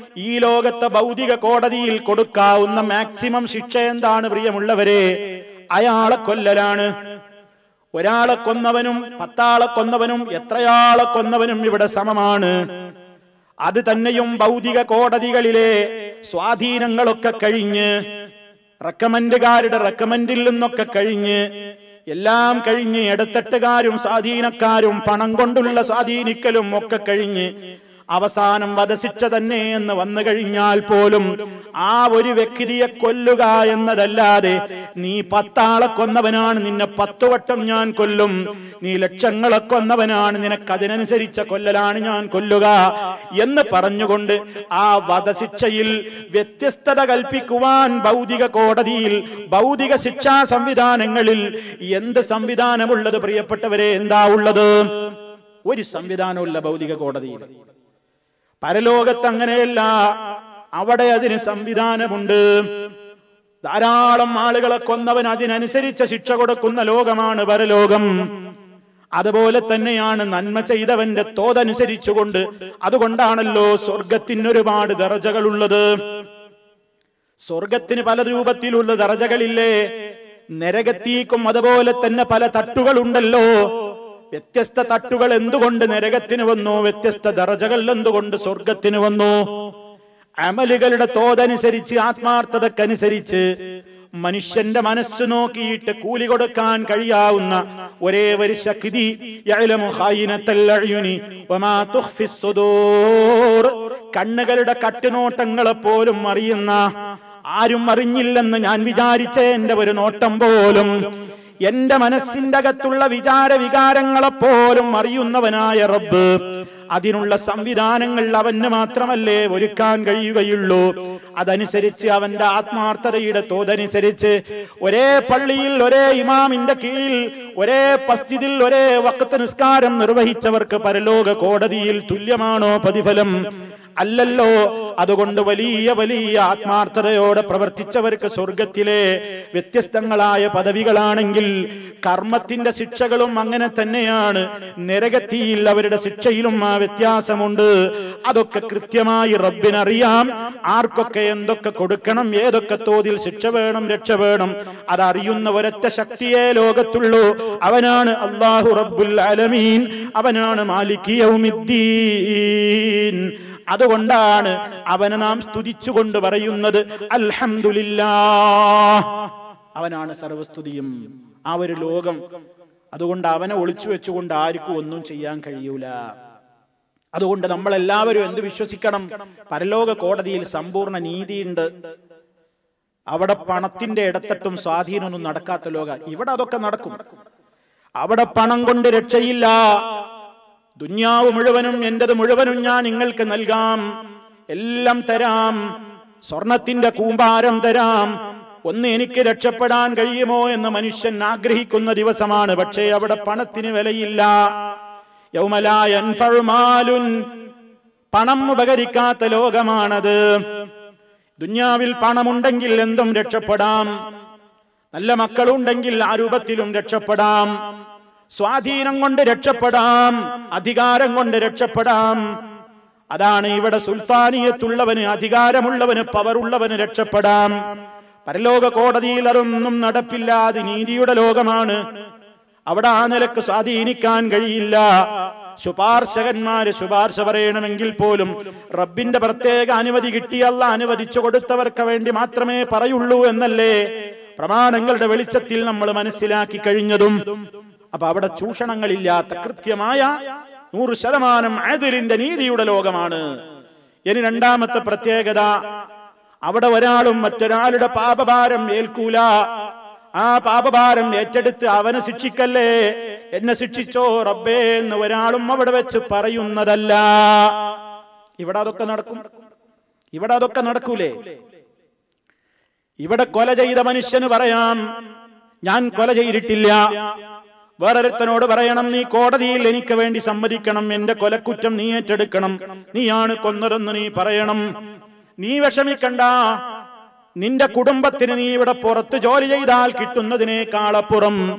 Speaker 1: ഈ ലോകത്തെ ഭൗതിക കോടതിയിൽ കൊടുക്കാവുന്ന മാക്സിമം ശിക്ഷ എന്താണ് പ്രിയമുള്ളവരെ അയാളെ കൊല്ലലാണ് ഒരാളെ കൊന്നവനും പത്താളെ കൊന്നവനും എത്രയാളെ കൊന്നവനും ഇവിടെ സമമാണ് അത് തന്നെയും ഭൗതിക കോടതികളിലെ സ്വാധീനങ്ങളൊക്കെ കഴിഞ്ഞ് റെക്കമെൻഡുകാരുടെ റെക്കമെൻഡിൽ നിന്നൊക്കെ കഴിഞ്ഞ് എല്ലാം കഴിഞ്ഞ് ഇടത്തട്ടുകാരും സ്വാധീനക്കാരും പണം കൊണ്ടുള്ള സ്വാധീനിക്കലും ഒക്കെ കഴിഞ്ഞ് അവസാനം വധശിക്ഷ തന്നെ എന്ന് വന്നു കഴിഞ്ഞാൽ പോലും ആ ഒരു വ്യക്തിയെ കൊല്ലുക എന്നതല്ലാതെ നീ പത്താളെ കൊന്നവനാണ് നിന്നെ പത്തു വട്ടം ഞാൻ കൊല്ലും നീ ലക്ഷങ്ങളെ കൊന്നവനാണ് നിനക്ക് അതിനനുസരിച്ച കൊല്ലലാണ് ഞാൻ കൊല്ലുക എന്ന് പറഞ്ഞുകൊണ്ട് ആ വധശിക്ഷയിൽ വ്യത്യസ്തത കൽപ്പിക്കുവാൻ ഭൗതിക കോടതിയിൽ ഭൗതിക ശിക്ഷാ സംവിധാനങ്ങളിൽ എന്ത് സംവിധാനമുള്ളത് പ്രിയപ്പെട്ടവരെ എന്താ ഉള്ളത് ഒരു സംവിധാനമുള്ള ഭൗതിക കോടതിയിൽ പരലോകത്ത് അങ്ങനെയല്ല അവിടെ അതിന് സംവിധാനമുണ്ട് ധാരാളം ആളുകളെ കൊന്നവൻ അതിനനുസരിച്ച ശിക്ഷ കൊടുക്കുന്ന ലോകമാണ് പരലോകം അതുപോലെ തന്നെയാണ് നന്മ ചെയ്തവന്റെ തോതനുസരിച്ചുകൊണ്ട് അതുകൊണ്ടാണല്ലോ സ്വർഗത്തിന് ഒരുപാട് ദറജകളുള്ളത് സ്വർഗത്തിന് പല രൂപത്തിലുള്ള ദറജകളില്ലേ നരകത്തീക്കും അതുപോലെ തന്നെ പല തട്ടുകളുണ്ടല്ലോ വ്യത്യസ്ത തട്ടുകൾ എന്തുകൊണ്ട് നരകത്തിന് വന്നു വ്യത്യസ്ത ദറജകൾ എന്തുകൊണ്ട് സ്വർഗത്തിന് വന്നു അമലുകളുടെ തോതനുസരിച്ച് ആത്മാർത്ഥതക്കനുസരിച്ച് മനുഷ്യന്റെ മനസ്സ് നോക്കിയിട്ട് കൂലി കൊടുക്കാൻ കഴിയാവുന്ന ഒരേ ഒരു ശക്തി യഅലമു ഖായിനത്തൽ അഴ്യുനി വമാ തുഖ്ഫിസ് സുദൂർ കണ്ണുകളുടെ കട്ടുനോട്ടങ്ങളെ പോലും അറിയുന്ന ആരും അറിഞ്ഞില്ലെന്ന് ഞാൻ വിചാരിച്ച എന്റെ ഒരു നോട്ടം പോലും എന്റെ മനസ്സിന്റെ അകത്തുള്ള വിചാര വികാരങ്ങളെ പോലും അറിയുന്നവനായ റബ്ബ് അതിനുള്ള സംവിധാനങ്ങൾ അവന് മാത്രമല്ലേ ഒരുക്കാൻ കഴിയുകയുള്ളൂ അതനുസരിച്ച് അവന്റെ ആത്മാർത്ഥതയുടെ തോതനുസരിച്ച് ഒരേ പള്ളിയിൽ ഒരേ ഇമാമിന്റെ കീഴിൽ ഒരേ പസ്തിദിൽ ഒരേ വക്കത്ത് നിസ്കാരം നിർവഹിച്ചവർക്ക് പരലോക കോടതിയിൽ തുല്യമാണോ പ്രതിഫലം അല്ലല്ലോ അതുകൊണ്ട് വലിയ വലിയ ആത്മാർത്ഥതയോടെ പ്രവർത്തിച്ചവർക്ക് സ്വർഗത്തിലെ വ്യത്യസ്തങ്ങളായ പദവികളാണെങ്കിൽ കർമ്മത്തിന്റെ ശിക്ഷകളും അങ്ങനെ തന്നെയാണ് നരകത്തിയിൽ അവരുടെ ശിക്ഷയിലും ആ വ്യത്യാസമുണ്ട് അതൊക്കെ കൃത്യമായി റബ്ബിനറിയാം ആർക്കൊക്കെ എന്തൊക്കെ കൊടുക്കണം ഏതൊക്കെ തോതിൽ ശിക്ഷ വേണം രക്ഷ വേണം അതറിയുന്ന ഒരൊറ്റ ശക്തിയെ ലോകത്തുള്ളൂ അവനാണ് അള്ളാഹു റബ്ബുൽ അലമീൻ അവനാണ് മാലിക്കിയൗമിദ്ദീൻ അതുകൊണ്ടാണ് അവനെ നാം സ്തുതിച്ചുകൊണ്ട് പറയുന്നത് അൽഹംദുലില്ലാ അവനാണ് സർവസ്തുതിയും ആ ഒരു ലോകം അതുകൊണ്ട് അവനെ ഒളിച്ചു വെച്ചുകൊണ്ട് ആർക്കും ഒന്നും ചെയ്യാൻ കഴിയൂല അതുകൊണ്ട് നമ്മൾ എല്ലാവരും എന്ത് വിശ്വസിക്കണം പരലോക കോടതിയിൽ സമ്പൂർണ്ണ നീതിയുണ്ട് അവിടെ പണത്തിന്റെ ഇടത്തട്ടും സ്വാധീനമൊന്നും നടക്കാത്ത ലോക ഇവിടെ അതൊക്കെ നടക്കും അവിടെ പണം കൊണ്ട് രക്ഷയില്ല ദുന്യാവ് മുഴുവനും എന്റത് മുഴുവനും ഞാൻ നിങ്ങൾക്ക് നൽകാം എല്ലാം തരാം സ്വർണത്തിന്റെ കൂമ്പാരം തരാം ഒന്ന് എനിക്ക് രക്ഷപ്പെടാൻ കഴിയുമോ എന്ന് മനുഷ്യൻ ആഗ്രഹിക്കുന്ന ദിവസമാണ് പക്ഷേ അവിടെ പണത്തിന് വിലയില്ല യൗമലായ പണം ഉപകരിക്കാത്ത ലോകമാണത് ദുന്യാവിൽ പണമുണ്ടെങ്കിൽ എന്തും രക്ഷപ്പെടാം നല്ല മക്കളുണ്ടെങ്കിൽ ആ രൂപത്തിലും രക്ഷപ്പെടാം സ്വാധീനം കൊണ്ട് രക്ഷപ്പെടാം അധികാരം കൊണ്ട് രക്ഷപ്പെടാം അതാണ് ഇവിടെ സുൽത്താനിയത്തുള്ളവന് അധികാരമുള്ളവന് പവറുള്ളവന് രക്ഷപ്പെടാം പരലോക കോടതിയിൽ അതൊന്നും നടപ്പില്ല അത് നീതിയുടെ ലോകമാണ് അവിടെ ആ നിലക്ക് സ്വാധീനിക്കാൻ കഴിയില്ല ശുപാർശകന്മാര് ശുപാർശ പറയണമെങ്കിൽ പോലും റബ്ബിന്റെ പ്രത്യേക അനുമതി കിട്ടിയല്ല അനുവദിച്ചു കൊടുത്തവർക്ക് വേണ്ടി മാത്രമേ പറയുള്ളൂ എന്നല്ലേ പ്രമാണങ്ങളുടെ വെളിച്ചത്തിൽ നമ്മൾ മനസ്സിലാക്കി കഴിഞ്ഞതും അപ്പൊ അവിടെ ചൂഷണങ്ങളില്ലാത്ത കൃത്യമായ നൂറ് ശതമാനം അതിലിന്റെ നീതിയുടെ ലോകമാണ് ഇനി രണ്ടാമത്തെ പ്രത്യേകത അവിടെ ഒരാളും മറ്റൊരാളുടെ പാപഭാരം ഏൽക്കൂല ആ പാപഭാരം ഏറ്റെടുത്ത് അവനെ ശിക്ഷിക്കല്ലേ എന്നെ ശിക്ഷിച്ചോ റബ്ബേ എന്ന് ഒരാളും അവിടെ വെച്ച് പറയുന്നതല്ല ഇവിടെ അതൊക്കെ നടക്കും ഇവിടെ അതൊക്കെ നടക്കൂലേ ഇവിടെ കൊല ചെയ്ത മനുഷ്യന് പറയാം ഞാൻ കൊല ചെയ്തിട്ടില്ല വേറൊരുത്തനോട് പറയണം നീ കോടതിയിൽ എനിക്ക് വേണ്ടി സമ്മതിക്കണം എന്റെ കൊലക്കുറ്റം നീ ഏറ്റെടുക്കണം നീയാണ് കൊന്നതെന്ന് നീ പറയണം നീ വിഷമിക്കണ്ട നിന്റെ കുടുംബത്തിന് നീ ഇവിടെ പുറത്ത് ജോലി ചെയ്താൽ കിട്ടുന്നതിനേക്കാളപ്പുറം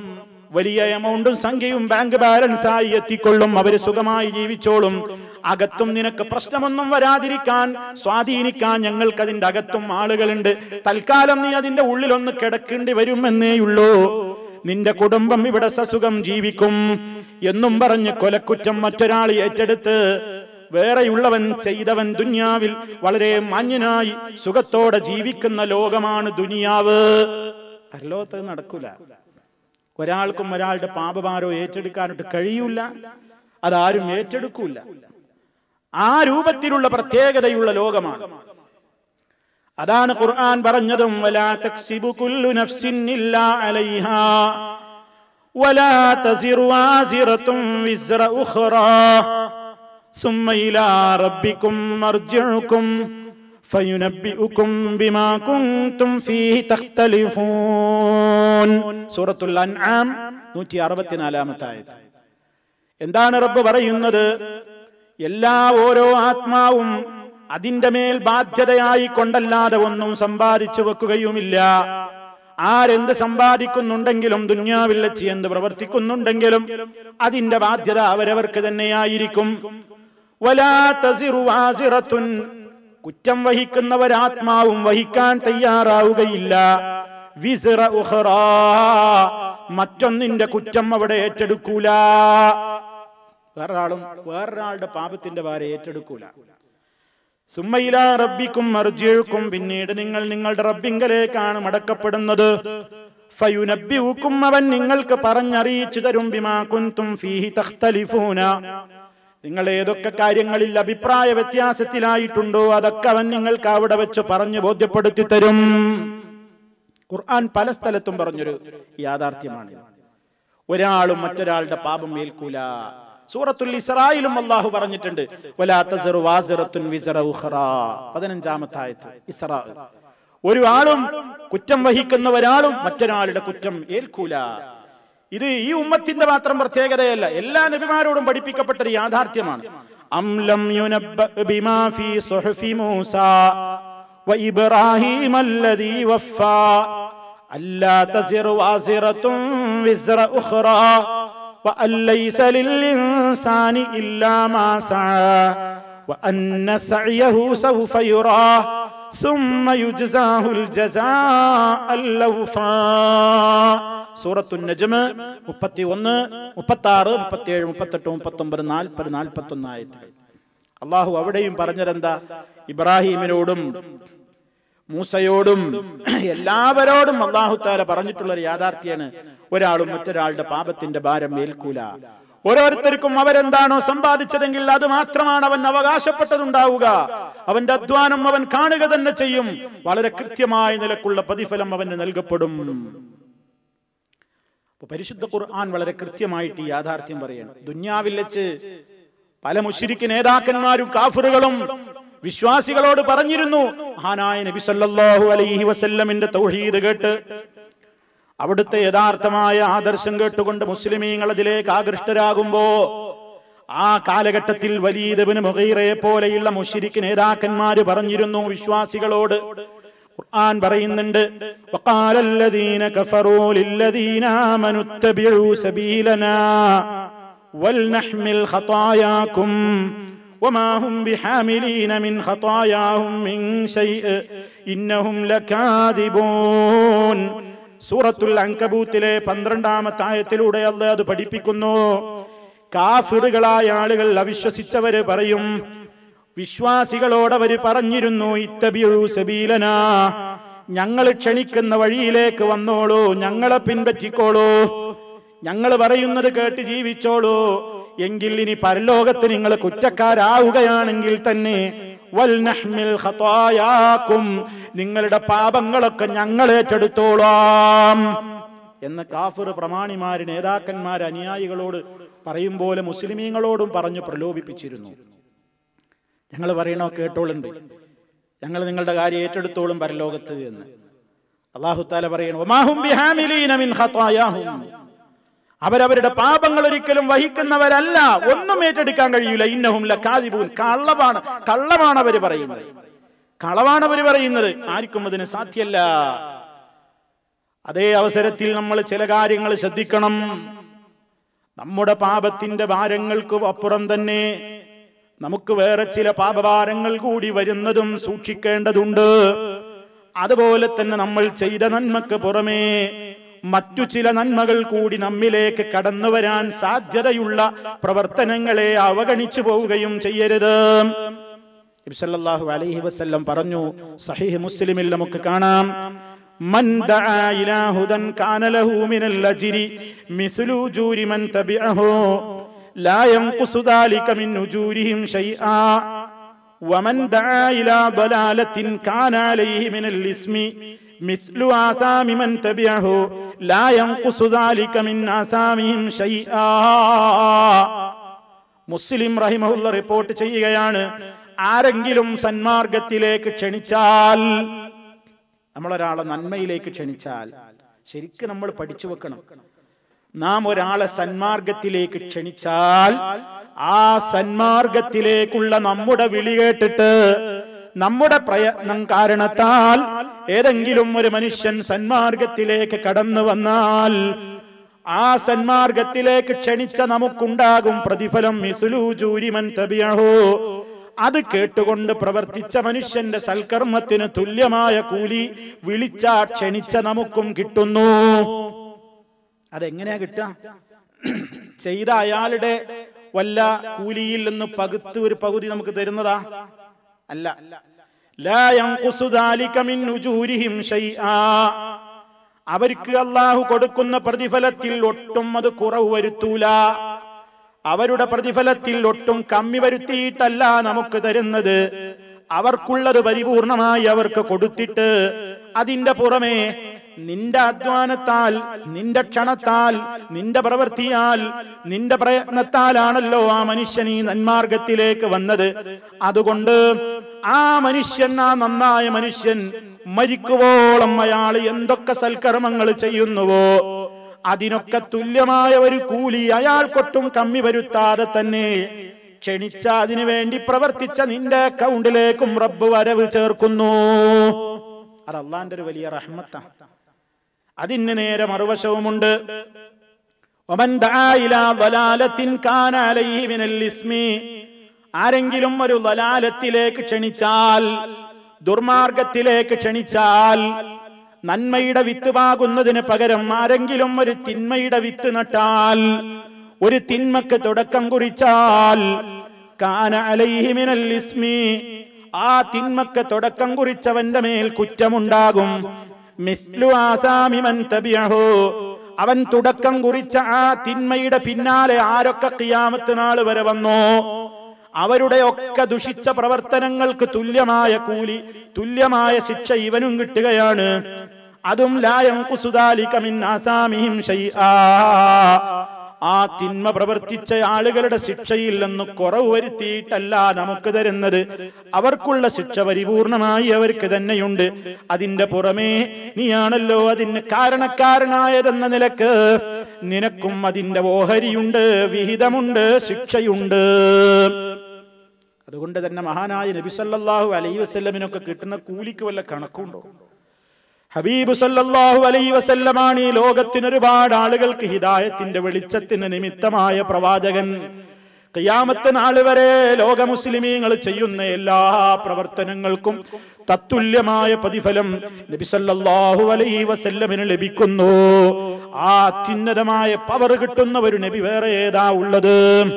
Speaker 1: വലിയ എമൗണ്ടും സംഖ്യയും ബാങ്ക് ബാലൻസ് ആയി എത്തിക്കൊള്ളും അവര് സുഖമായി ജീവിച്ചോളും അകത്തും നിനക്ക് പ്രശ്നമൊന്നും വരാതിരിക്കാൻ സ്വാധീനിക്കാൻ ഞങ്ങൾക്ക് അതിന്റെ അകത്തും ആളുകളുണ്ട് തൽക്കാലം നീ അതിന്റെ ഉള്ളിലൊന്ന് കിടക്കേണ്ടി വരുമെന്നേയുള്ളൂ നിന്റെ കുടുംബം ഇവിടെ സസുഖം ജീവിക്കും എന്നും പറഞ്ഞ് കൊലക്കുറ്റം മറ്റൊരാൾ ഏറ്റെടുത്ത് വേറെയുള്ളവൻ ചെയ്തവൻ ദുനിയാവിൽ വളരെ മാന്യനായി സുഖത്തോടെ ജീവിക്കുന്ന ലോകമാണ് ദുനിയാവ് പരലോകത്ത് നടക്കൂല ഒരാൾക്കും ഒരാളുടെ പാപഭാരോ ഏറ്റെടുക്കാനായിട്ട് കഴിയൂല അതാരും ഏറ്റെടുക്കൂല ആ രൂപത്തിലുള്ള പ്രത്യേകതയുള്ള ലോകമാണ് അതാണ് ഖുർആൻ പറഞ്ഞതും വലാ തക്സിബു കുല്ലു നഫ്സിൻ ഇല്ലാ അലൈഹാ വലാ തസിറു വാസിറത്തും വിസ്റ ഉഖ്റാ ثم إلى ربكم مرجعكم فينبئكم بما كنتم فيه تختلفون سورة الأنعام നൂറ്റി അറുപത്തിനാലാമത്തെ ആയത് എന്താണ് റബ്ബ് പറയുന്നത് എല്ലാ ഓരോ ആത്മാവും അതിന്റെ മേൽ ബാധ്യതയായി കൊണ്ടല്ലാതെ ഒന്നും സമ്പാദിച്ചു വെക്കുകയുമില്ല ആരെന്ത് സമ്പാദിക്കുന്നുണ്ടെങ്കിലും ദുന്യാവിൽ വെച്ച് എന്ത് പ്രവർത്തിക്കുന്നുണ്ടെങ്കിലും അതിന്റെ ബാധ്യത അവരവർക്ക് തന്നെയായിരിക്കും വലാ തസിറു വാസിറത്തുൻ കുറ്റം വഹിക്കുന്നവരാത്മാവും വഹിക്കാൻ തയ്യാറാവുകയില്ല വിസിറ ഉഖറാ മറ്റൊന്നിന്റെ കുറ്റം അവിടെ ഏറ്റെടുക്കൂല വേറൊരാളും വേറൊരാളുടെ പാപത്തിന്റെ ഭാരം ഏറ്റെടുക്കൂല സുമ്മയില റബ്ബിക്കും മർജിഴുക്കും പിന്നീട് നിങ്ങൾ നിങ്ങളുടെ റബ്ബിങ്കലേക്കാണ് മടക്കപ്പെടുന്നത് ഫയുനബ്ബിഉക്കും അവൻ നിങ്ങൾക്ക് പറഞ്ഞറിയിച്ചു തരും ബിമാ കുന്തും ഫീഹി തഖ്തലിഫൂന നിങ്ങൾ ഏതൊക്കെ കാര്യങ്ങളിൽ അഭിപ്രായ വ്യത്യാസത്തിലായിട്ടുണ്ടോ അതൊക്കെ അവൻ നിങ്ങൾക്ക് അവിടെ വെച്ച് പറഞ്ഞു ബോധ്യപ്പെടുത്തി തരും ഖുർആൻ പല സ്ഥലത്തും പറഞ്ഞൊരു യാഥാർത്ഥ്യമാണ് ഒരാളും മറ്റൊരാളുടെ പാപം ഏൽക്കൂല സൂറത്തുൽ ഇസ്രായിലും അള്ളാഹു പറഞ്ഞിട്ടുണ്ട് വലാ തസിറു വാസിറത്തുൻ വിസറ ഉഖറാ പതിനഞ്ചാമത്തെ ആയത്ത് ഇസ്രാ ഒരു ആളും കുറ്റം വഹിക്കുന്ന ഒരാളും മറ്റൊരാളുടെ കുറ്റം ഏൽക്കൂല ഇത് ഈ ഉമ്മത്തിന്റെ മാത്രം പ്രത്യേകതയല്ല എല്ലാ നബിമാരോടും പഠിപ്പിക്കപ്പെട്ട ഒരു യാഥാർത്ഥ്യമാണ് അംലം യുനബ്ബ ബിമാ ഫീ സുഹഫി മൂസ وإبراهيم الذي وفى ألا تزر وازرة وزر أخرى وأن ليس للإنسان إلا ما سعى وأن سعيه سوف يرى ثم يجزاه الجزاء الأوفى സൂറത്തു നജ്മ് മുപ്പത്തി ഒന്ന് മുപ്പത്തി ആറ് മുപ്പത്തി ഏഴ് മുപ്പത്തെട്ട് മുപ്പത്തൊമ്പത് നാൽപ്പത് നാൽപ്പത്തൊന്ന് ആയത്തുകൾ അള്ളാഹു അവിടെയും പറഞ്ഞതെന്താ ഇബ്രാഹിമിനോടും മൂസയോടും എല്ലാവരോടും അള്ളാഹു താല പറഞ്ഞിട്ടുള്ള ഒരു യാഥാർത്ഥ്യാണ് ഒരാളും മറ്റൊരാളുടെ പാപത്തിന്റെ ഭാരം ഏൽക്കൂല ഓരോരുത്തർക്കും അവരെന്താണോ സമ്പാദിച്ചതെങ്കിൽ അത് മാത്രമാണ് അവൻ അവകാശപ്പെട്ടതുണ്ടാവുക അവന്റെ അധ്വാനം അവൻ കാണുക തന്നെ ചെയ്യും വളരെ കൃത്യമായ നിലക്കുള്ള പ്രതിഫലം അവന് നൽകപ്പെടും അപ്പൊ പരിശുദ്ധ ഖുർആൻ വളരെ കൃത്യമായിട്ട് ഈ യാഥാർത്ഥ്യം പറയണം ദുന്യാവിൽ വെച്ച് പല മുഷിരിക്ക് നേതാക്കന്മാരും കാഫറുകളും വിശ്വാസികളോട് പറഞ്ഞിരുന്നു മഹാനായ നബി സല്ലല്ലാഹു അലൈഹി വസല്ലമിന്റെ തൗഹീദ് കേട്ട് അവിടുത്തെ യഥാർത്ഥമായ ആദർശം കേട്ടുകൊണ്ട് മുസ്ലിമീങ്ങൾ അതിലേക്ക് ആകൃഷ്ടരാകുമ്പോ ആ കാലഘട്ടത്തിൽ വലീദബിന് മുഗീറയെ പോലെയുള്ള മുഷിരിക്ക് നേതാക്കന്മാര് പറഞ്ഞിരുന്നു വിശ്വാസികളോട് ഖുർആൻ പറയുന്നുണ്ട് وقال الذين كفروا للذين آمنوا اتبعوا سبيلنا ولنحمل خطاياكم وما هم بحاملين من خطاياهم من شيء إنهم لكاذبون സൂറത്തുൽ അങ്കബൂത്തിലെ പന്ത്രണ്ടാമത്തെ ആയത്തിലൂടെ അല്ല അത് പഠിപ്പിക്കുന്നു കാഫിറുകളായ ആളുകൾ അവിശ്വസിച്ചവര് പറയും വിശ്വാസികളോട് അവര് പറഞ്ഞിരുന്നു ഇത്തബിയു സബീലന ഞങ്ങൾ ക്ഷണിക്കുന്ന വഴിയിലേക്ക് വന്നോളൂ ഞങ്ങളെ പിൻപറ്റിക്കോളൂ ഞങ്ങൾ പറയുന്നത് കേട്ട് ജീവിച്ചോളൂ എങ്കിൽ ഇനി പരലോകത്ത് നിങ്ങൾ കുറ്റക്കാരാവുകയാണെങ്കിൽ തന്നെ വൽനഹ്മിൽ ഖതായാക്കും നിങ്ങളുടെ പാപങ്ങളൊക്കെ ഞങ്ങൾ ഏറ്റെടുത്തോളാം എന്ന് കാഫിർ പ്രമാണിമാര് നേതാക്കന്മാർ അനുയായികളോട് പറയും പോലെ മുസ്ലിമീങ്ങളോടും പറഞ്ഞു പ്രലോഭിപ്പിച്ചിരുന്നു ഞങ്ങൾ പറയണോ കേട്ടോളുണ്ട് ഞങ്ങൾ നിങ്ങളുടെ കാര്യം ഏറ്റെടുത്തോളും പരലോകത്ത് എന്ന് അള്ളാഹു താല പറയണു അവരവരുടെ പാപങ്ങൾ ഒരിക്കലും വഹിക്കുന്നവരല്ല ഒന്നും ഏറ്റെടുക്കാൻ കഴിയൂല ഇന്നഹും ലക്കാതിപൂൻ കള്ളമാണ് കള്ളമാണ് അവര് പറയുന്നത് കളവാണ് അവര് പറയുന്നത് ആർക്കും അതിന് സാധ്യല്ല അതേ അവസരത്തിൽ നമ്മൾ ചില കാര്യങ്ങൾ ശ്രദ്ധിക്കണം നമ്മുടെ പാപത്തിന്റെ ഭാരങ്ങൾക്ക് അപ്പുറം തന്നെ നമുക്ക് വേറെ ചില പാപഭാരങ്ങൾ കൂടി വരുന്നതും സൂക്ഷിക്കേണ്ടതുണ്ട് അതുപോലെ തന്നെ നമ്മൾ ചെയ്ത നന്മക്ക് പുറമേ മറ്റു ചില നന്മകൾ കൂടി നമ്മിലേക്ക് കടന്നു വരാൻ സാധ്യതയുള്ള പ്രവർത്തനങ്ങളെ അവഗണിച്ചു പോവുകയും ചെയ്യരുത് നബിസല്ലല്ലാഹു അലൈഹി വസല്ലം പറഞ്ഞു സഹീഹ് മുസ്ലിമിൽ നമുക്ക് കാണാം من دعا إلى هدى كان له من الأجر مثل أجور من تبعه لا ينقص ذلك من أجورهم شيئا ومن دعا إلى ضلالة كان عليه من الإثم مثل آثام من تبعه لا ينقص ذلك من آثامهم شيئا മുസ്ലിം റഹിമഹുല്ല റിപ്പോർട്ട് ചെയ്യുകയാണ് ആരെങ്കിലും സന്മാർഗത്തിലേക്ക് ക്ഷണിച്ചാൽ നമ്മളൊരാളെ നന്മയിലേക്ക് ക്ഷണിച്ചാൽ ശരിക്കും നമ്മൾ പഠിച്ചു വെക്കണം നാം ഒരാളെ സന്മാർഗത്തിലേക്ക് ക്ഷണിച്ചാൽ ആ സന്മാർഗത്തിലേക്കുള്ള നമ്മുടെ വിളി കേട്ടിട്ട് നമ്മുടെ പ്രയത്നം കാരണത്താൽ ഏതെങ്കിലും ഒരു മനുഷ്യൻ സന്മാർഗത്തിലേക്ക് കടന്നു വന്നാൽ ആ സന്മാർഗത്തിലേക്ക് ക്ഷണിച്ച നമുക്കുണ്ടാകും പ്രതിഫലം മിസുലൂജൂരിമൻ തബിയഹോ അത് കേട്ടുകൊണ്ട് പ്രവർത്തിച്ച മനുഷ്യന്റെ സൽക്കർമ്മത്തിന് തുല്യമായ കൂലി വിളിച്ച ക്ഷണിച്ച നമുക്കും കിട്ടുന്നു അതെങ്ങനെയാ കിട്ടുക ചെയ്ത അയാളുടെ വല്ല കൂലിയിൽ നിന്ന് പകുത്ത് ഒരു പകുതി നമുക്ക് തരുന്നതാ അല്ല ലാ യൻഖുസു ദാലിക മിൻ ഉജൂരിഹിം ശൈആ അവർക്ക് അള്ളാഹു കൊടുക്കുന്ന പ്രതിഫലത്തിൽ ഒട്ടും അത് കുറവ് വരുത്തൂല അവരുടെ പ്രതിഫലത്തിൽ ഒട്ടും കമ്മി വരുത്തിയിട്ടല്ല നമുക്ക് തരുന്നത് അവർക്കുള്ളത് പരിപൂർണമായി അവർക്ക് കൊടുത്തിട്ട് അതിന്റെ പുറമെ നിന്റെ അധ്വാനത്താൽ നിന്റെ ക്ഷണത്താൽ നിന്റെ പ്രവൃത്തിയാൽ നിന്റെ പ്രയത്നത്താലാണല്ലോ ആ മനുഷ്യൻ ഈ നന്മാർഗത്തിലേക്ക് വന്നത് അതുകൊണ്ട് ആ മനുഷ്യൻ ആ നന്നായ മനുഷ്യൻ മരിക്കുവോളം അയാൾ എന്തൊക്കെ സൽക്കർമ്മങ്ങൾ ചെയ്യുന്നുവോ അതിനൊക്കെ തുല്യമായ ഒരു കൂലി അയാൾക്കൊട്ടും കമ്മി വരുത്താതെ തന്നെ ക്ഷണിച്ച അതിനു വേണ്ടി പ്രവർത്തിച്ച നിന്റെ അക്കൗണ്ടിലേക്കും റബ്ബ് വരവ് ചേർക്കുന്നു അത് അള്ളാന്റെ ഒരു വലിയ റഹ്മത്താണ് അതിന് നേരെ മറുവശവുമുണ്ട് ومن دعا إلى ضلالة كان عليه من الإثم ആരെങ്കിലും ഒരു ലലാലത്തിലേക്ക് ക്ഷണിച്ചാൽ ദുർമാർഗത്തിലേക്ക് ക്ഷണിച്ചാൽ നന്മയുടെ വിത്ത് പാകുന്നതിന് പകരം ആരെങ്കിലും ഒരു തിന്മയുടെ വിത്ത് നട്ടാൽ ഒരു തിന്മക്ക് തുടക്കം കുറിച്ചാൽ കാന അലൈഹി മിനൽ ഇസ്മി ആ തിന്മക്ക് തുടക്കം കുറിച്ചവന്റെ മേൽ കുറ്റമുണ്ടാകും മിസ്ലു ആസാമി മൻ തബിയഹു അവൻ തുടക്കം കുറിച്ച ആ തിന്മയുടെ പിന്നാലെ ആരൊക്കെ കിയാമത്ത് നാൾ വരെ വന്നോ അവരുടെ ഒക്കെ ദുഷിച്ച പ്രവർത്തനങ്ങൾക്ക് തുല്യമായ കൂലി തുല്യമായ ശിക്ഷ ഇവനും കിട്ടുകയാണ് അതും ലായം കുസുദാലിക്കമിൻ ആസാമിഹിം ശൈആ ആ തിന്മ പ്രവർത്തിച്ച ആളുകളുടെ ശിക്ഷയിൽ നിന്ന് കുറവ് വരുത്തിയിട്ടല്ല നമുക്ക് തരുന്നത് അവർക്കുള്ള ശിക്ഷ പരിപൂർണമായി അവർക്ക് തന്നെയുണ്ട് അതിന്റെ പുറമേ നീയാണല്ലോ അതിന് കാരണക്കാരനായതെന്ന നിലക്ക് നിനക്കും അതിന്റെ ഓഹരിയുണ്ട് വിഹിതമുണ്ട് ശിക്ഷയുണ്ട് അതുകൊണ്ട് തന്നെ മഹാനായ നബി സല്ലല്ലാഹു അലൈഹി വസല്ലമിനൊക്കെ കിട്ടുന്ന കൂലിക്ക് വല്ല കണക്കുണ്ടോ ഹബീബ് സല്ലല്ലാഹു അലൈഹി വസല്ലമാണ് ഈ ലോകത്തിന് ഒരുപാട് ആളുകൾക്ക് ഹിദായത്തിന്റെ വെളിച്ചത്തിന് നിമിത്തമായ പ്രവാചകൻ ഖിയാമത്ത് നാൾ വരെ ലോക മുസ്ലിമീങ്ങൾ ചെയ്യുന്ന എല്ലാ പ്രവർത്തനങ്ങൾക്കും തത്തുല്യമായ പ്രതിഫലം നബി സല്ലല്ലാഹു അലൈഹി വസല്ലമിന് ലഭിക്കുന്നു ആ അത്യുന്നതമായ പവർ കിട്ടുന്ന ഒരു നബി വേറെ ഏതാ ഉള്ളത്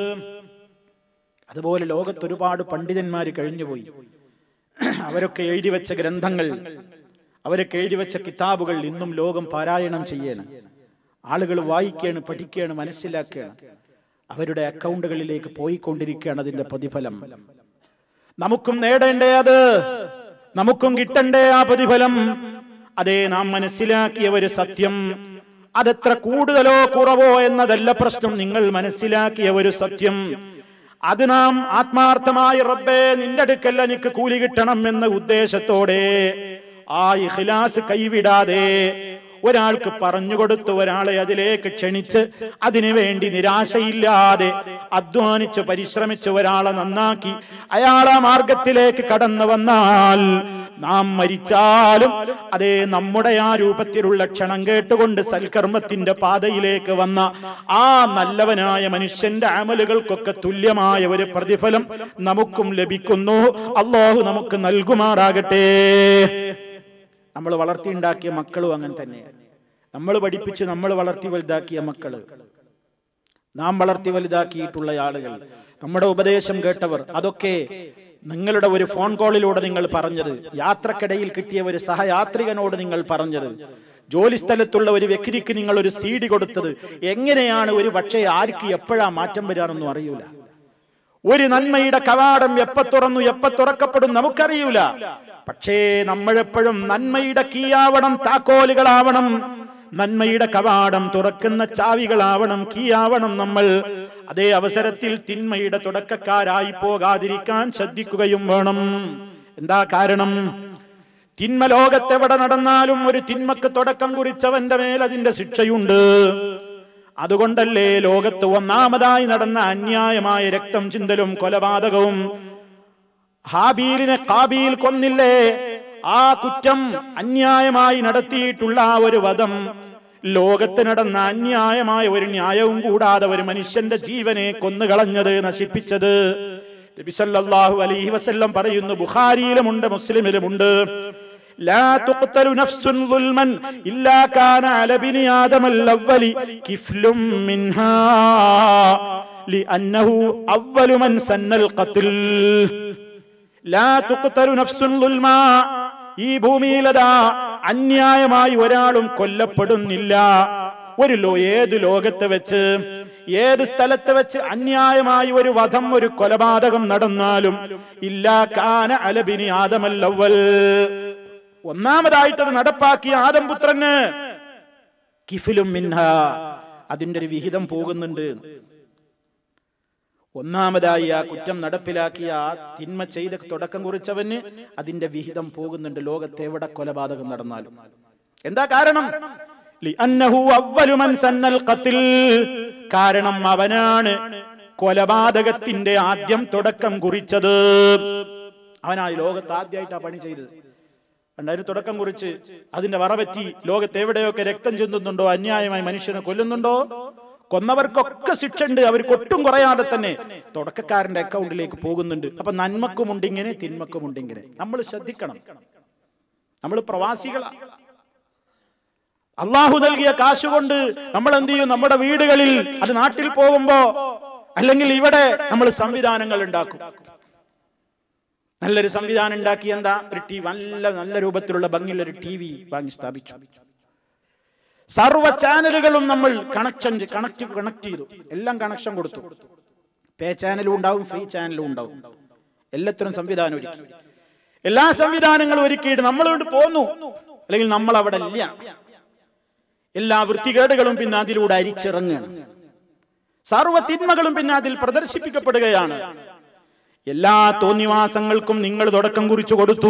Speaker 1: അതുപോലെ ലോകത്ത് ഒരുപാട് പണ്ഡിതന്മാർ കഴിഞ്ഞുപോയി അവരൊക്കെ എഴുതി വെച്ച ഗ്രന്ഥങ്ങൾ അവരൊക്കെ എഴുതി വെച്ച കിതാബുകൾ ഇന്നും ലോകം പാരായണം ചെയ്യണം ആളുകൾ വായിക്കുകയാണ് പഠിക്കുകയാണ് മനസ്സിലാക്കുകയാണ് അവരുടെ അക്കൗണ്ടുകളിലേക്ക് പോയിക്കൊണ്ടിരിക്കുകയാണ് അതിന്റെ പ്രതിഫലം നമുക്കും നേടേണ്ടേ അത് നമുക്കും കിട്ടണ്ടേ ആ പ്രതിഫലം അതേ നാം മനസ്സിലാക്കിയ ഒരു സത്യം അതെത്ര കൂടുതലോ കുറവോ എന്നതല്ല പ്രശ്നം നിങ്ങൾ മനസ്സിലാക്കിയ ഒരു സത്യം അത് നാം ആത്മാർത്ഥമായി റബ്ബേ നിന്റെ അടുക്കൽ എനിക്ക് കൂലി കിട്ടണം എന്ന ഉദ്ദേശത്തോടെ ആ ഇഖ്ലാസ് കൈവിടാതെ ഒരാൾക്ക് പറഞ്ഞുകൊടുത്ത് ഒരാളെ അതിലേക്ക് ക്ഷണിച്ച് അതിനുവേണ്ടി നിരാശയില്ലാതെ അധ്വാനിച്ച് പരിശ്രമിച്ച് ഒരാളെ നന്നാക്കി അയാൾ ആ മാർഗത്തിലേക്ക് കടന്നു വന്നാൽ നാം മരിച്ചാലും അതേ നമ്മുടെ ആ രൂപത്തിലുള്ള ക്ഷണം കേട്ടുകൊണ്ട് സൽക്കർമ്മത്തിന്റെ പാതയിലേക്ക് വന്ന ആ നല്ലവനായ മനുഷ്യന്റെ അമലുകൾക്കൊക്കെ തുല്യമായ ഒരു പ്രതിഫലം നമുക്കും ലഭിക്കുന്നു അള്ളാഹു നമുക്ക് നൽകുമാറാകട്ടെ നമ്മൾ വളർത്തിയുണ്ടാക്കിയ മക്കളും അങ്ങനെ തന്നെയാണ് നമ്മൾ പഠിപ്പിച്ച് നമ്മൾ വളർത്തി വലുതാക്കിയ മക്കള് നാം വളർത്തി വലുതാക്കിയിട്ടുള്ള ആളുകൾ നമ്മുടെ ഉപദേശം കേട്ടവർ അതൊക്കെ നിങ്ങളുടെ ഒരു ഫോൺ കോളിലൂടെ നിങ്ങൾ പറഞ്ഞത് യാത്രക്കിടയിൽ കിട്ടിയ ഒരു സഹയാത്രികനോട് നിങ്ങൾ പറഞ്ഞത് ജോലി സ്ഥലത്തുള്ള ഒരു വ്യക്തിക്ക് നിങ്ങൾ ഒരു സി ഡി കൊടുത്തത് എങ്ങനെയാണ് ഒരു പക്ഷേ ആർക്ക് എപ്പോഴാ മാറ്റം വരാനൊന്നും അറിയൂല ഒരു നന്മയുടെ കവാടം എപ്പ തുറന്നു എപ്പ തുറക്കപ്പെടും നമുക്കറിയൂല പക്ഷേ നമ്മളെപ്പോഴും നന്മയുടെ കീയാവണം താക്കോലുകളാവണം നന്മയുടെ കവാടം തുറക്കുന്ന ചാവികളാവണം കീയാവണം നമ്മൾ അതേ അവസരത്തിൽ തിന്മയുടെ തുടക്കക്കാരായി പോകാതിരിക്കാൻ ശ്രദ്ധിക്കുകയും വേണം എന്താ കാരണം തിന്മ ലോകത്തെവിടെ നടന്നാലും ഒരു തിന്മക്ക് തുടക്കം കുറിച്ചവന്റെ മേൽ അതിന്റെ ശിക്ഷയുണ്ട് അതുകൊണ്ടല്ലേ ലോകത്ത് ഒന്നാമതായി നടന്ന അന്യായമായ രക്തം ചിന്തലും കൊലപാതകവും ഹാബീലിനെ കാബീൽ കൊന്നില്ലേ ആ കുറ്റം അന്യായമായി നടത്തിയിട്ടുള്ള ആ ഒരു വധം ലോകത്ത് നടന്ന അന്യായമായ ഒരു ന്യായവും കൂടാതെ ഒരു മനുഷ്യന്റെ ജീവനെ കൊന്നുകളഞ്ഞത് നശിപ്പിച്ചത് നബി സല്ലല്ലാഹു അലൈഹി വസല്ലം പറയുന്നു ബുഖാരിയിലുമുണ്ട് മുസ്ലിമിലുമുണ്ട് لا تقتل نفس ظلما إلا كان على بني آدم الأول كفل منها لأنه أول من سن القتل لا تقتل نفس ظلما ഈ ഭൂമിയിലതാ അന്യായമായി ഒരാളും കൊല്ലപ്പെടുന്നില്ല ഒരു ലോ ഏത് ലോകത്ത് വെച്ച് ഏത് സ്ഥലത്ത് വെച്ച് അന്യായമായി ഒരു വധം ഒരു കൊലപാതകം നടന്നാലും ഇല്ലാ കാന അലബിനി ആദമല്ലവൽ ഒന്നാമതായിട്ട് അത് നടപ്പാക്കിയ ആദം പുത്രന് കിഫിലും മിൻഹ അതിന്റെ ഒരു വിഹിതം പോകുന്നുണ്ട് ഒന്നാമതായി ആ കുറ്റം നടപ്പിലാക്കിയ ആ തിന്മ ചെയ്ത് തുടക്കം കുറിച്ചവന് അതിന്റെ വിഹിതം പോകുന്നുണ്ട് ലോകത്ത് എവിടെ കൊലപാതകം നടന്നാലും എന്താ കാരണം ലിഅന്നഹു അവ്വലു മൻ സന്നൽ ഖത്ൽ. കാരണം അവനാണ് കൊലപാതകത്തിന്റെ ആദ്യം തുടക്കം കുറിച്ചത് അവനായി ലോകത്ത് ആദ്യമായിട്ട് ആ പണി ചെയ്തത് കണ്ടോ? അതിന് തുടക്കം കുറിച്ച് അതിന്റെ വറപറ്റി ലോകത്ത് എവിടെയൊക്കെ രക്തം ചിന്തുന്നുണ്ടോ അന്യായമായി മനുഷ്യനെ കൊല്ലുന്നുണ്ടോ കൊന്നവർക്കൊക്കെ ശിക്ഷ ഉണ്ട് അവർക്ക് ഒട്ടും കുറയാതെ തന്നെ തുടക്കക്കാരന്റെ അക്കൗണ്ടിലേക്ക് പോകുന്നുണ്ട് അപ്പൊ നന്മക്കുമുണ്ട് ഇങ്ങനെ തിന്മക്കുമുണ്ട് ഇങ്ങനെ നമ്മൾ ശ്രദ്ധിക്കണം നമ്മൾ പ്രവാസികളാണ് അള്ളാഹു നൽകിയ കാശ് കൊണ്ട് നമ്മൾ എന്ത് ചെയ്യും നമ്മുടെ വീടുകളിൽ അത് നാട്ടിൽ പോകുമ്പോ അല്ലെങ്കിൽ ഇവിടെ നമ്മൾ സംവിധാനങ്ങൾ ഉണ്ടാക്കും നല്ലൊരു സംവിധാനം ഉണ്ടാക്കി എന്താ ഒരു ടി നല്ല നല്ല രൂപത്തിലുള്ള ഭംഗിയുള്ള ഒരു ടി വി വാങ്ങി സ്ഥാപിച്ചു സർവ ചാനലുകളും നമ്മൾ കണക്ഷൻ കണക്ട് കണക്ട് ചെയ്തു എല്ലാം കണക്ഷൻ കൊടുത്തു പേ ചാനലും ഉണ്ടാവും ഫ്രീ ചാനലും ഉണ്ടാവും എല്ലാത്തിനും സംവിധാനം ഒരുക്കി എല്ലാ സംവിധാനങ്ങളും ഒരുക്കിയിട്ട് നമ്മളോട് പോന്നു അല്ലെങ്കിൽ നമ്മൾ അവിടെ ഇല്ല എല്ലാ വൃത്തികേടുകളും പിന്നെ അതിലൂടെ അരിച്ചിറങ്ങുകയാണ് സർവ തിന്മകളും പിന്നെ അതിൽ പ്രദർശിപ്പിക്കപ്പെടുകയാണ് എല്ലാ തോന്നിവാസങ്ങൾക്കും നിങ്ങൾ തുടക്കം കുറിച്ചു കൊടുത്തു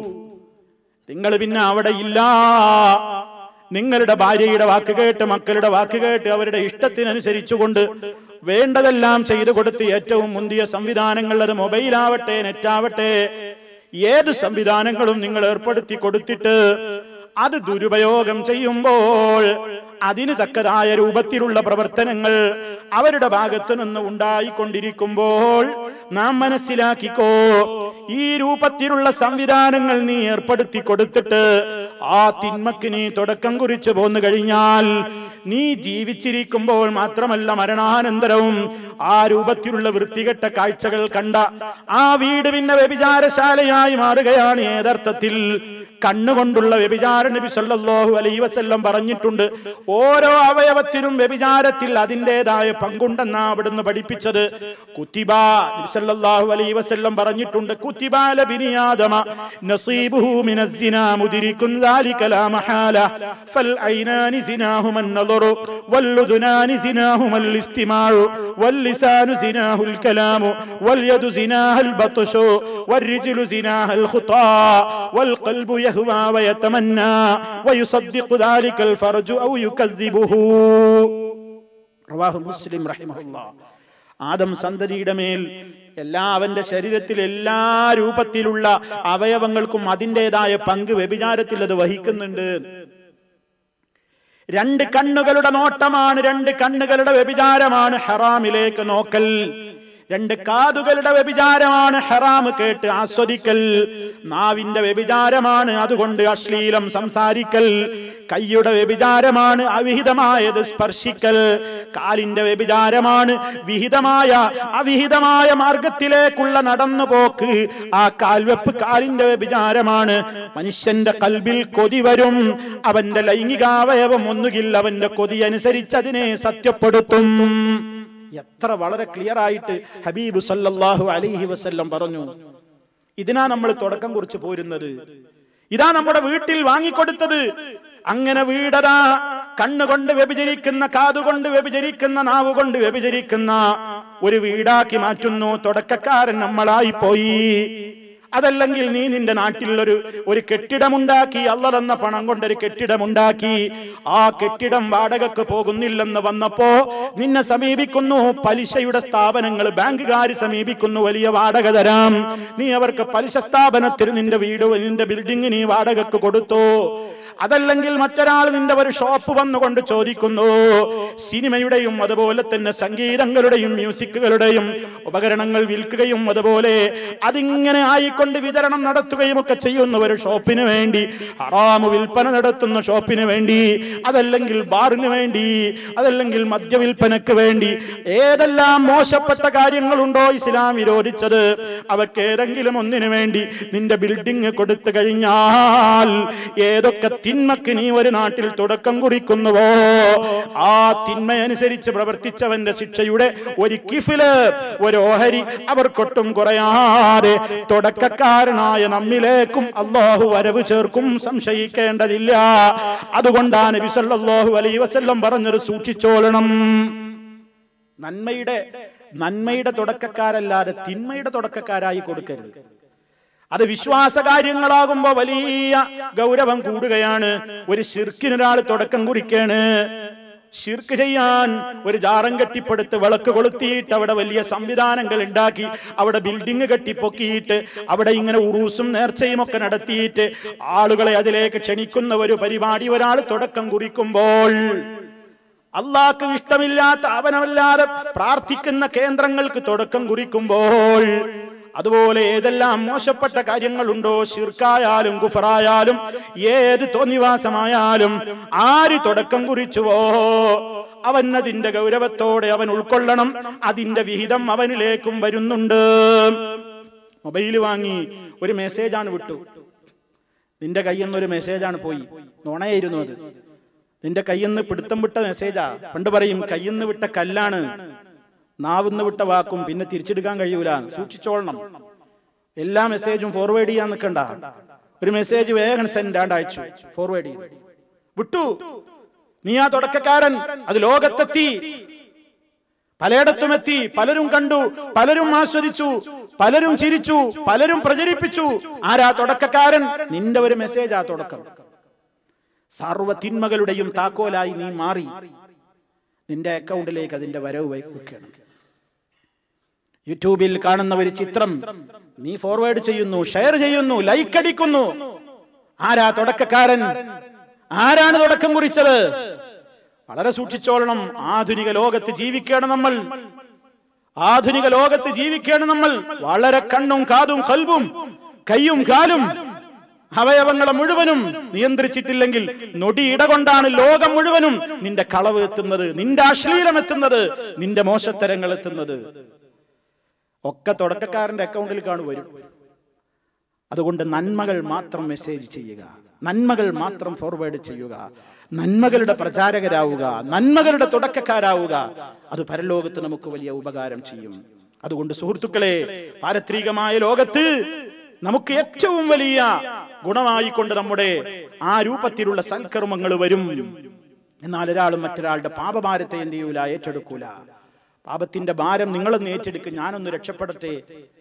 Speaker 1: നിങ്ങൾ പിന്നെ അവിടെ ഇല്ല നിങ്ങളുടെ ഭാര്യയുടെ വാക്ക് കേട്ട് മക്കളുടെ വാക്ക് കേട്ട് അവരുടെ ഇഷ്ടത്തിനനുസരിച്ചുകൊണ്ട് വേണ്ടതെല്ലാം ചെയ്തു കൊടുത്ത് ഏറ്റവും മുന്തിയ സംവിധാനങ്ങൾ അത് മൊബൈലാവട്ടെ നെറ്റാവട്ടെ ഏത് സംവിധാനങ്ങളും നിങ്ങൾ ഏർപ്പെടുത്തി കൊടുത്തിട്ട് അത് ദുരുപയോഗം ചെയ്യുമ്പോൾ അതിന് തക്കതായ രൂപത്തിലുള്ള പ്രവർത്തനങ്ങൾ അവരുടെ ഭാഗത്തു നിന്ന് ഉണ്ടായിക്കൊണ്ടിരിക്കുമ്പോൾ നാം മനസ്സിലാക്കിക്കോ ഈ രൂപത്തിലുള്ള സംവിധാനങ്ങൾ നീ ഏർപ്പെടുത്തി കൊടുത്തിട്ട് ആ തിന്മക്ക് നീ തുടക്കം കുറിച്ചു പോന്നു കഴിഞ്ഞാൽ നീ ജീവിച്ചിരിക്കുമ്പോൾ മാത്രമല്ല മരണാനന്തരവും ആ രൂപത്തിലുള്ള വൃത്തികെട്ട കാഴ്ചകൾ കണ്ട ആ വീട് പിന്നെ വ്യഭിചാരശാലയായി മാറുകയാണ് ഏതർത്ഥത്തിൽ കണ്ണുകൊണ്ടുള്ള വ്യഭിചാര നബി സല്ലല്ലാഹു അലൈഹി വസല്ലം പറഞ്ഞിട്ടുണ്ട് ഓരോ അവയവത്തിനും വ്യഭിചാരത്തിൽ അതിൻ്റെതായ പങ്കുണ്ടെന്നാ അവിടുന്ന് പഠിപ്പിച്ചത് കുത്തിബ നബി സല്ലല്ലാഹു അലൈഹി വസല്ലം പറഞ്ഞിട്ടുണ്ട് കുത്തിബാല ബിനിയാദമ നസീബുഹു മിനസ്സിനാ മുദ്രികുൻ ذلك لا محالة فالعينان زناهما النظر والأذنان زناهما الاستماع واللسان زناه الكلام واليد زناها البطش والرجل زناها الخطى والقلب يهوى ويتمنى ويصدق ذلك الفرج أو يكذبه റവാഹു മുസ്ലിം റഹിമഹുല്ല ആദം സന്തതിയുടെ മേൽ എല്ലാ അവന്റെ ശരീരത്തിൽ എല്ലാ രൂപത്തിലുള്ള അവയവങ്ങൾക്കും അതിൻ്റെതായ പങ്ക് വ്യഭിചാരത്തിൽ അത് വഹിക്കുന്നുണ്ട് രണ്ട് കണ്ണുകളുടെ നോട്ടമാണ് രണ്ട് കണ്ണുകളുടെ വ്യഭിചാരമാണ് ഹറാമിലേക്ക് നോക്കൽ രണ്ട് കാതുകളുടെ വ്യഭിചാരമാണ് ഹറാം കേട്ട് ആസ്വദിക്കൽ നാവിന്റെ വ്യഭിചാരമാണ് അതുകൊണ്ട് അശ്ലീലം സംസാരിക്കൽ കൈയുടെ വ്യഭിചാരമാണ് അവിഹിതമായത് സ്പർശിക്കൽ കാലിന്റെ വ്യഭിചാരമാണ് വിഹിതമായ അവിഹിതമായ മാർഗത്തിലേക്കുള്ള നടന്നുപോക്ക് ആ കാൽവെപ്പ് കാലിന്റെ വ്യഭിചാരമാണ് മനുഷ്യന്റെ കൽബിൽ കൊതി വരും അവന്റെ ലൈംഗികാവയവം ഒന്നുകിൽ അവന്റെ കൊതി അനുസരിച്ച് അതിനെ സത്യപ്പെടുത്തും എത്ര വളരെ ക്ലിയർ ആയിട്ട് ഹബീബ് സല്ലല്ലാഹു അലൈഹി വസല്ലം പറഞ്ഞു ഇതിനാ നമ്മൾ തുടക്കം കുറിച്ച് പോരുന്നത് ഇതാ നമ്മുടെ വീട്ടിൽ വാങ്ങിക്കൊടുത്തത് അങ്ങനെ വീടതാ കണ്ണുകൊണ്ട് വ്യഭിചരിക്കുന്ന കാതുകൊണ്ട് വ്യഭിചരിക്കുന്ന നാവ് കൊണ്ട് വ്യഭിചരിക്കുന്ന ഒരു വീടാക്കി മാറ്റുന്നു തുടക്കക്കാരൻ നമ്മളായി പോയി അതല്ലെങ്കിൽ നീ നിന്റെ നാട്ടിൽ ഒരു ഒരു കെട്ടിടമുണ്ടാക്കി അല്ല തന്ന പണം കൊണ്ടൊരു കെട്ടിടമുണ്ടാക്കി ആ കെട്ടിടം വാടകക്ക് പോകുന്നില്ലെന്ന് വന്നപ്പോ നിന്നെ സമീപിക്കുന്നു പലിശയുടെ സ്ഥാപനങ്ങൾ ബാങ്കുകാർ സമീപിക്കുന്നു വലിയ വാടക തരാം നീ അവർക്ക് പലിശ സ്ഥാപനത്തിന് നിന്റെ വീട് നിന്റെ ബിൽഡിംഗ് നീ വാടകക്ക് കൊടുത്തു അതല്ലെങ്കിൽ മറ്റൊരാൾ നിന്റെ ഒരു ഷോപ്പ് വന്നുകൊണ്ട് ചോദിക്കുന്നു സിനിമയുടെയും അതുപോലെ തന്നെ സംഗീതങ്ങളുടെയും മ്യൂസിക്കുകളുടെയും ഉപകരണങ്ങൾ വിൽക്കുകയും അതുപോലെ അതിങ്ങനെ ആയിക്കൊണ്ട് വിതരണം നടത്തുകയും ഒക്കെ ചെയ്യുന്ന ഒരു ഷോപ്പിന് വേണ്ടി ഹറാമ് വിൽപ്പന നടത്തുന്ന ഷോപ്പിന് വേണ്ടി അതല്ലെങ്കിൽ ബാറിന് വേണ്ടി അതല്ലെങ്കിൽ മദ്യവിൽപ്പനക്ക് വേണ്ടി ഏതെല്ലാം മോശപ്പെട്ട കാര്യങ്ങളുണ്ടോ ഇസ്ലാം വിരോധിച്ചത് അവക്ക് ഏതെങ്കിലും ഒന്നിനു വേണ്ടി നിന്റെ ബിൽഡിംഗ് കൊടുത്തു കഴിഞ്ഞാൽ ഏതൊക്കെ തിന്മക്ക് നീ ഒരു നാട്ടിൽ തുടക്കം കുറിക്കുന്നുവോ ആ തിന്മയനുസരിച്ച് പ്രവർത്തിച്ചവന്റെ ശിക്ഷയുടെ ഒരു കിഫില് ഒരു ഓഹരി അവർക്കൊട്ടും കുറയാതെ തുടക്കക്കാരനായ നമ്മിലേക്കും അള്ളാഹു വരവ് ചേർക്കും സംശയിക്കേണ്ടതില്ല അതുകൊണ്ടാണ് നബി സല്ലല്ലാഹു അലൈഹി വസല്ലം പറഞ്ഞത് സൂക്ഷിച്ചോളണം നന്മയുടെ നന്മയുടെ തുടക്കക്കാരല്ലാതെ തിന്മയുടെ തുടക്കക്കാരായി കൊടുക്കരുത് അത് വിശ്വാസ കാര്യങ്ങളാകുമ്പോ വലിയ ഗൗരവം കൂടുകയാണ് ഒരു ശിർക്കിനൊരാൾ തുടക്കം കുറിക്കാണ് ഷിർക്ക് ചെയ്യാൻ ഒരു ജാറം കെട്ടിപ്പടുത്ത് വിളക്ക് കൊളുത്തിയിട്ട് അവിടെ വലിയ സംവിധാനങ്ങൾ ഉണ്ടാക്കി അവിടെ ബിൽഡിംഗ് കെട്ടിപ്പൊക്കിയിട്ട് അവിടെ ഇങ്ങനെ ഉറൂസും നേർച്ചയും ഒക്കെ നടത്തിയിട്ട് ആളുകളെ അതിലേക്ക് ക്ഷണിക്കുന്ന ഒരു പരിപാടി ഒരാൾ തുടക്കം കുറിക്കുമ്പോൾ അള്ളാഹ്ക്ക് ഇഷ്ടമില്ലാത്ത അവനമല്ലാതെ പ്രാർത്ഥിക്കുന്ന കേന്ദ്രങ്ങൾക്ക് തുടക്കം കുറിക്കുമ്പോൾ അതുപോലെ ഏതെല്ലാം മോശപ്പെട്ട കാര്യങ്ങളുണ്ടോ ഷിർക്കായാലും കുഫറായാലും ഏത് തോന്നിവാസമായാലും ആര് തുടക്കം കുറിച്ചുവോ അവൻ അതിന്റെ ഗൗരവത്തോടെ അവൻ ഉൾക്കൊള്ളണം അതിന്റെ വിഹിതം അവനിലേക്കും വരുന്നുണ്ട് മൊബൈൽ വാങ്ങി ഒരു മെസ്സേജാണ് വിട്ടു നിന്റെ കയ്യിൽ നിന്ന് ഒരു മെസ്സേജാണ് പോയി നുണയായിരുന്നു അത് നിന്റെ കയ്യിൽ നിന്ന് പിടുത്തം വിട്ട മെസ്സേജാ പണ്ട് പറയും കയ്യിൽ നിന്ന് വിട്ട കല്ലാണ് നാവിന്ന് വിട്ട വാക്കും പിന്നെ തിരിച്ചെടുക്കാൻ കഴിയൂല സൂക്ഷിച്ചോളണം എല്ലാ മെസ്സേജും ഫോർവേഡ് ചെയ്യാൻ നിൽക്കണ്ട ഒരു മെസ്സേജ് വേഗം സെൻഡ് ആണ്ട് അയച്ചു ഫോർവേഡ് ചെയ്തു വിട്ടു നീ ആ തുടക്കക്കാരൻ അത് ലോകത്തെത്തി പലയിടത്തും എത്തി പലരും കണ്ടു പലരും ആസ്വദിച്ചു പലരും ചിരിച്ചു പലരും പ്രചരിപ്പിച്ചു ആരാ തുടക്കക്കാരൻ നിന്റെ ഒരു മെസ്സേജ് ആ തുടക്കം സർവ തിന്മകളുടെയും താക്കോലായി നീ മാറി നിന്റെ അക്കൗണ്ടിലേക്ക് അതിന്റെ വരവ് വെക്കണം യൂട്യൂബിൽ കാണുന്ന ഒരു ചിത്രം നീ ഫോർവേഡ് ചെയ്യുന്നു ഷെയർ ചെയ്യുന്നു ലൈക്ക് അടിക്കുന്നു ആരാ തുടക്കക്കാരൻ ആരാണ് തുടക്കം കുറിച്ചത് വളരെ സൂക്ഷിച്ചോളണം ആധുനിക ലോകത്ത് ജീവിക്കണം നമ്മൾ ആധുനിക ലോകത്ത് ജീവിക്കണം നമ്മൾ വളരെ കണ്ണും കാതും കൽബും കയ്യും കാലും അവയവങ്ങളെ മുഴുവനും നിയന്ത്രിച്ചിട്ടില്ലെങ്കിൽ നൊടി ഇടകൊണ്ടാണ് ലോകം മുഴുവനും നിന്റെ കളവ് എത്തുന്നത് നിന്റെ അശ്ലീലം എത്തുന്നത് നിന്റെ മോശത്തരങ്ങൾ എത്തുന്നത് ഒക്കെ തുടക്കക്കാരന്റെ അക്കൗണ്ടിൽ കാണു വരും അതുകൊണ്ട് നന്മകൾ മാത്രം മെസ്സേജ് ചെയ്യുക നന്മകൾ മാത്രം ഫോർവേഡ് ചെയ്യുക നന്മകളുടെ പ്രചാരകരാവുക നന്മകളുടെ തുടക്കക്കാരാവുക അത് പരലോകത്ത് നമുക്ക് വലിയ ഉപകാരം ചെയ്യും അതുകൊണ്ട് സുഹൃത്തുക്കളെ പാരത്രികമായ ലോകത്ത് നമുക്ക് ഏറ്റവും വലിയ ഗുണമായിക്കൊണ്ട് നമ്മുടെ ആ രൂപത്തിലുള്ള സൽക്കർമ്മങ്ങൾ വരും എന്നാൽ ഒരാളും മറ്റൊരാളുടെ പാപഭാരത്തെ എന്ത് ചെയ്യൂല ഏറ്റെടുക്കൂല പാപത്തിന്റെ ഭാരം നിങ്ങളൊന്ന് ഏറ്റെടുക്കും ഞാനൊന്ന് രക്ഷപ്പെടട്ടെ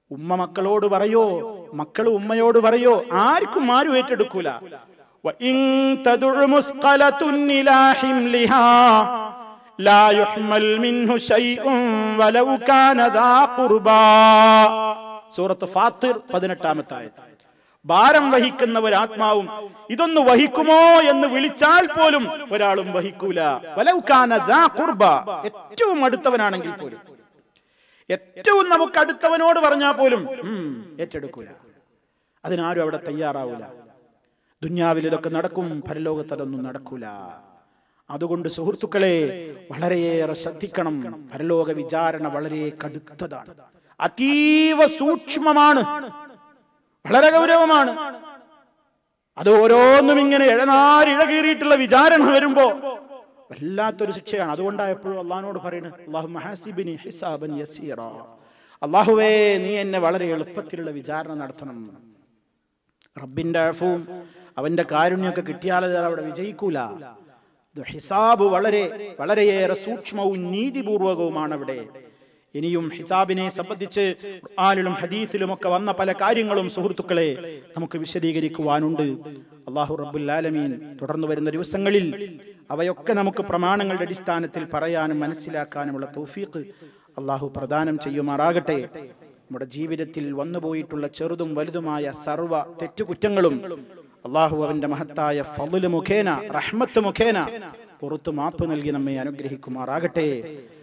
Speaker 1: ഉമ്മ മക്കളോട് പറയോ മക്കൾ ഉമ്മയോട് പറയോ ആർക്കും ആരും ഏറ്റെടുക്കൂല وإن تدع مثقلة إلى حملها لا يحمل منه شيء ولو كان ذا قربى സൂറത്ത് ഫാത്തിർ പതിനെട്ടാമത്തെ ആയത്ത് ഭാരം വഹിക്കുന്ന ഒരാത്മാവും ഇതൊന്ന് വഹിക്കുമോ എന്ന് വിളിച്ചാൽ പോലും ഒരാളും വഹിക്കൂല വലൗകാന ദാ ഖുർബ ഏറ്റവും അടുത്തവനാണെങ്കിൽ പോലും ഏറ്റവും നമുക്ക് അടുത്തവനോട് പറഞ്ഞാൽ പോലും ഉം, ഏറ്റെടുക്കൂല അതിനാരും അവിടെ തയ്യാറാവൂല ദുന്യാവിൽ ഇതൊക്കെ നടക്കും പരലോകത്തതൊന്നും നടക്കൂല അതുകൊണ്ട് സുഹൃത്തുക്കളെ വളരെയേറെ ശ്രദ്ധിക്കണം പരലോക വിചാരണ വളരെ കടുത്തതാണ് അതീവ സൂക്ഷ്മമാണ് വളരെ ഗൗരവമാണ് അത് ഓരോന്നും ഇങ്ങനെ ഇഴനാരിഴകീറിയിട്ടുള്ള വിചാരണ വരുമ്പോ വല്ലാത്തൊരു ശിക്ഷയാണ് അതുകൊണ്ടാണ് എപ്പോഴും അള്ളഹാനോട് പറയുന്നത് അള്ളാഹു മഹാസിബിനി ഹിസാബൻ യസീറ അള്ളാഹുവേ നീ എന്നെ വളരെ എളുപ്പത്തിലുള്ള വിചാരണ നടത്തണം റബ്ബിന്റെ അഫവും അവന്റെ കാരുണ്യമൊക്കെ കിട്ടിയാൽ അത് അവിടെ വിജയിക്കൂല ഇത് ഹിസാബ് വളരെ വളരെയേറെ സൂക്ഷ്മവും നീതിപൂർവകവുമാണ് അവിടെ ഇനിയും ഹിസാബിനെ സംബന്ധിച്ച് ഖുർആനിലും ഹദീസിലും ഒക്കെ വന്ന പല കാര്യങ്ങളും സുഹൃത്തുക്കളെ നമുക്ക് വിശദീകരിക്കുവാനുണ്ട് അള്ളാഹു റബ്ബുൽ ആലമീൻ തുടർന്നു വരുന്ന ദിവസങ്ങളിൽ അവയൊക്കെ നമുക്ക് പ്രമാണങ്ങളുടെ അടിസ്ഥാനത്തിൽ പറയാനും മനസ്സിലാക്കാനുമുള്ള തൗഫീഖ് അള്ളാഹു പ്രദാനം ചെയ്യുമാറാകട്ടെ നമ്മുടെ ജീവിതത്തിൽ വന്നുപോയിട്ടുള്ള ചെറുതും വലുതുമായ സർവ തെറ്റുകുറ്റങ്ങളും അള്ളാഹു അവന്റെ മഹത്തായ ഫضല് മുഖേന റഹ്മത്ത് മുഖേന പുറത്തു മാപ്പ് നൽകി നമ്മെ അനുഗ്രഹിക്കുമാറാകട്ടെ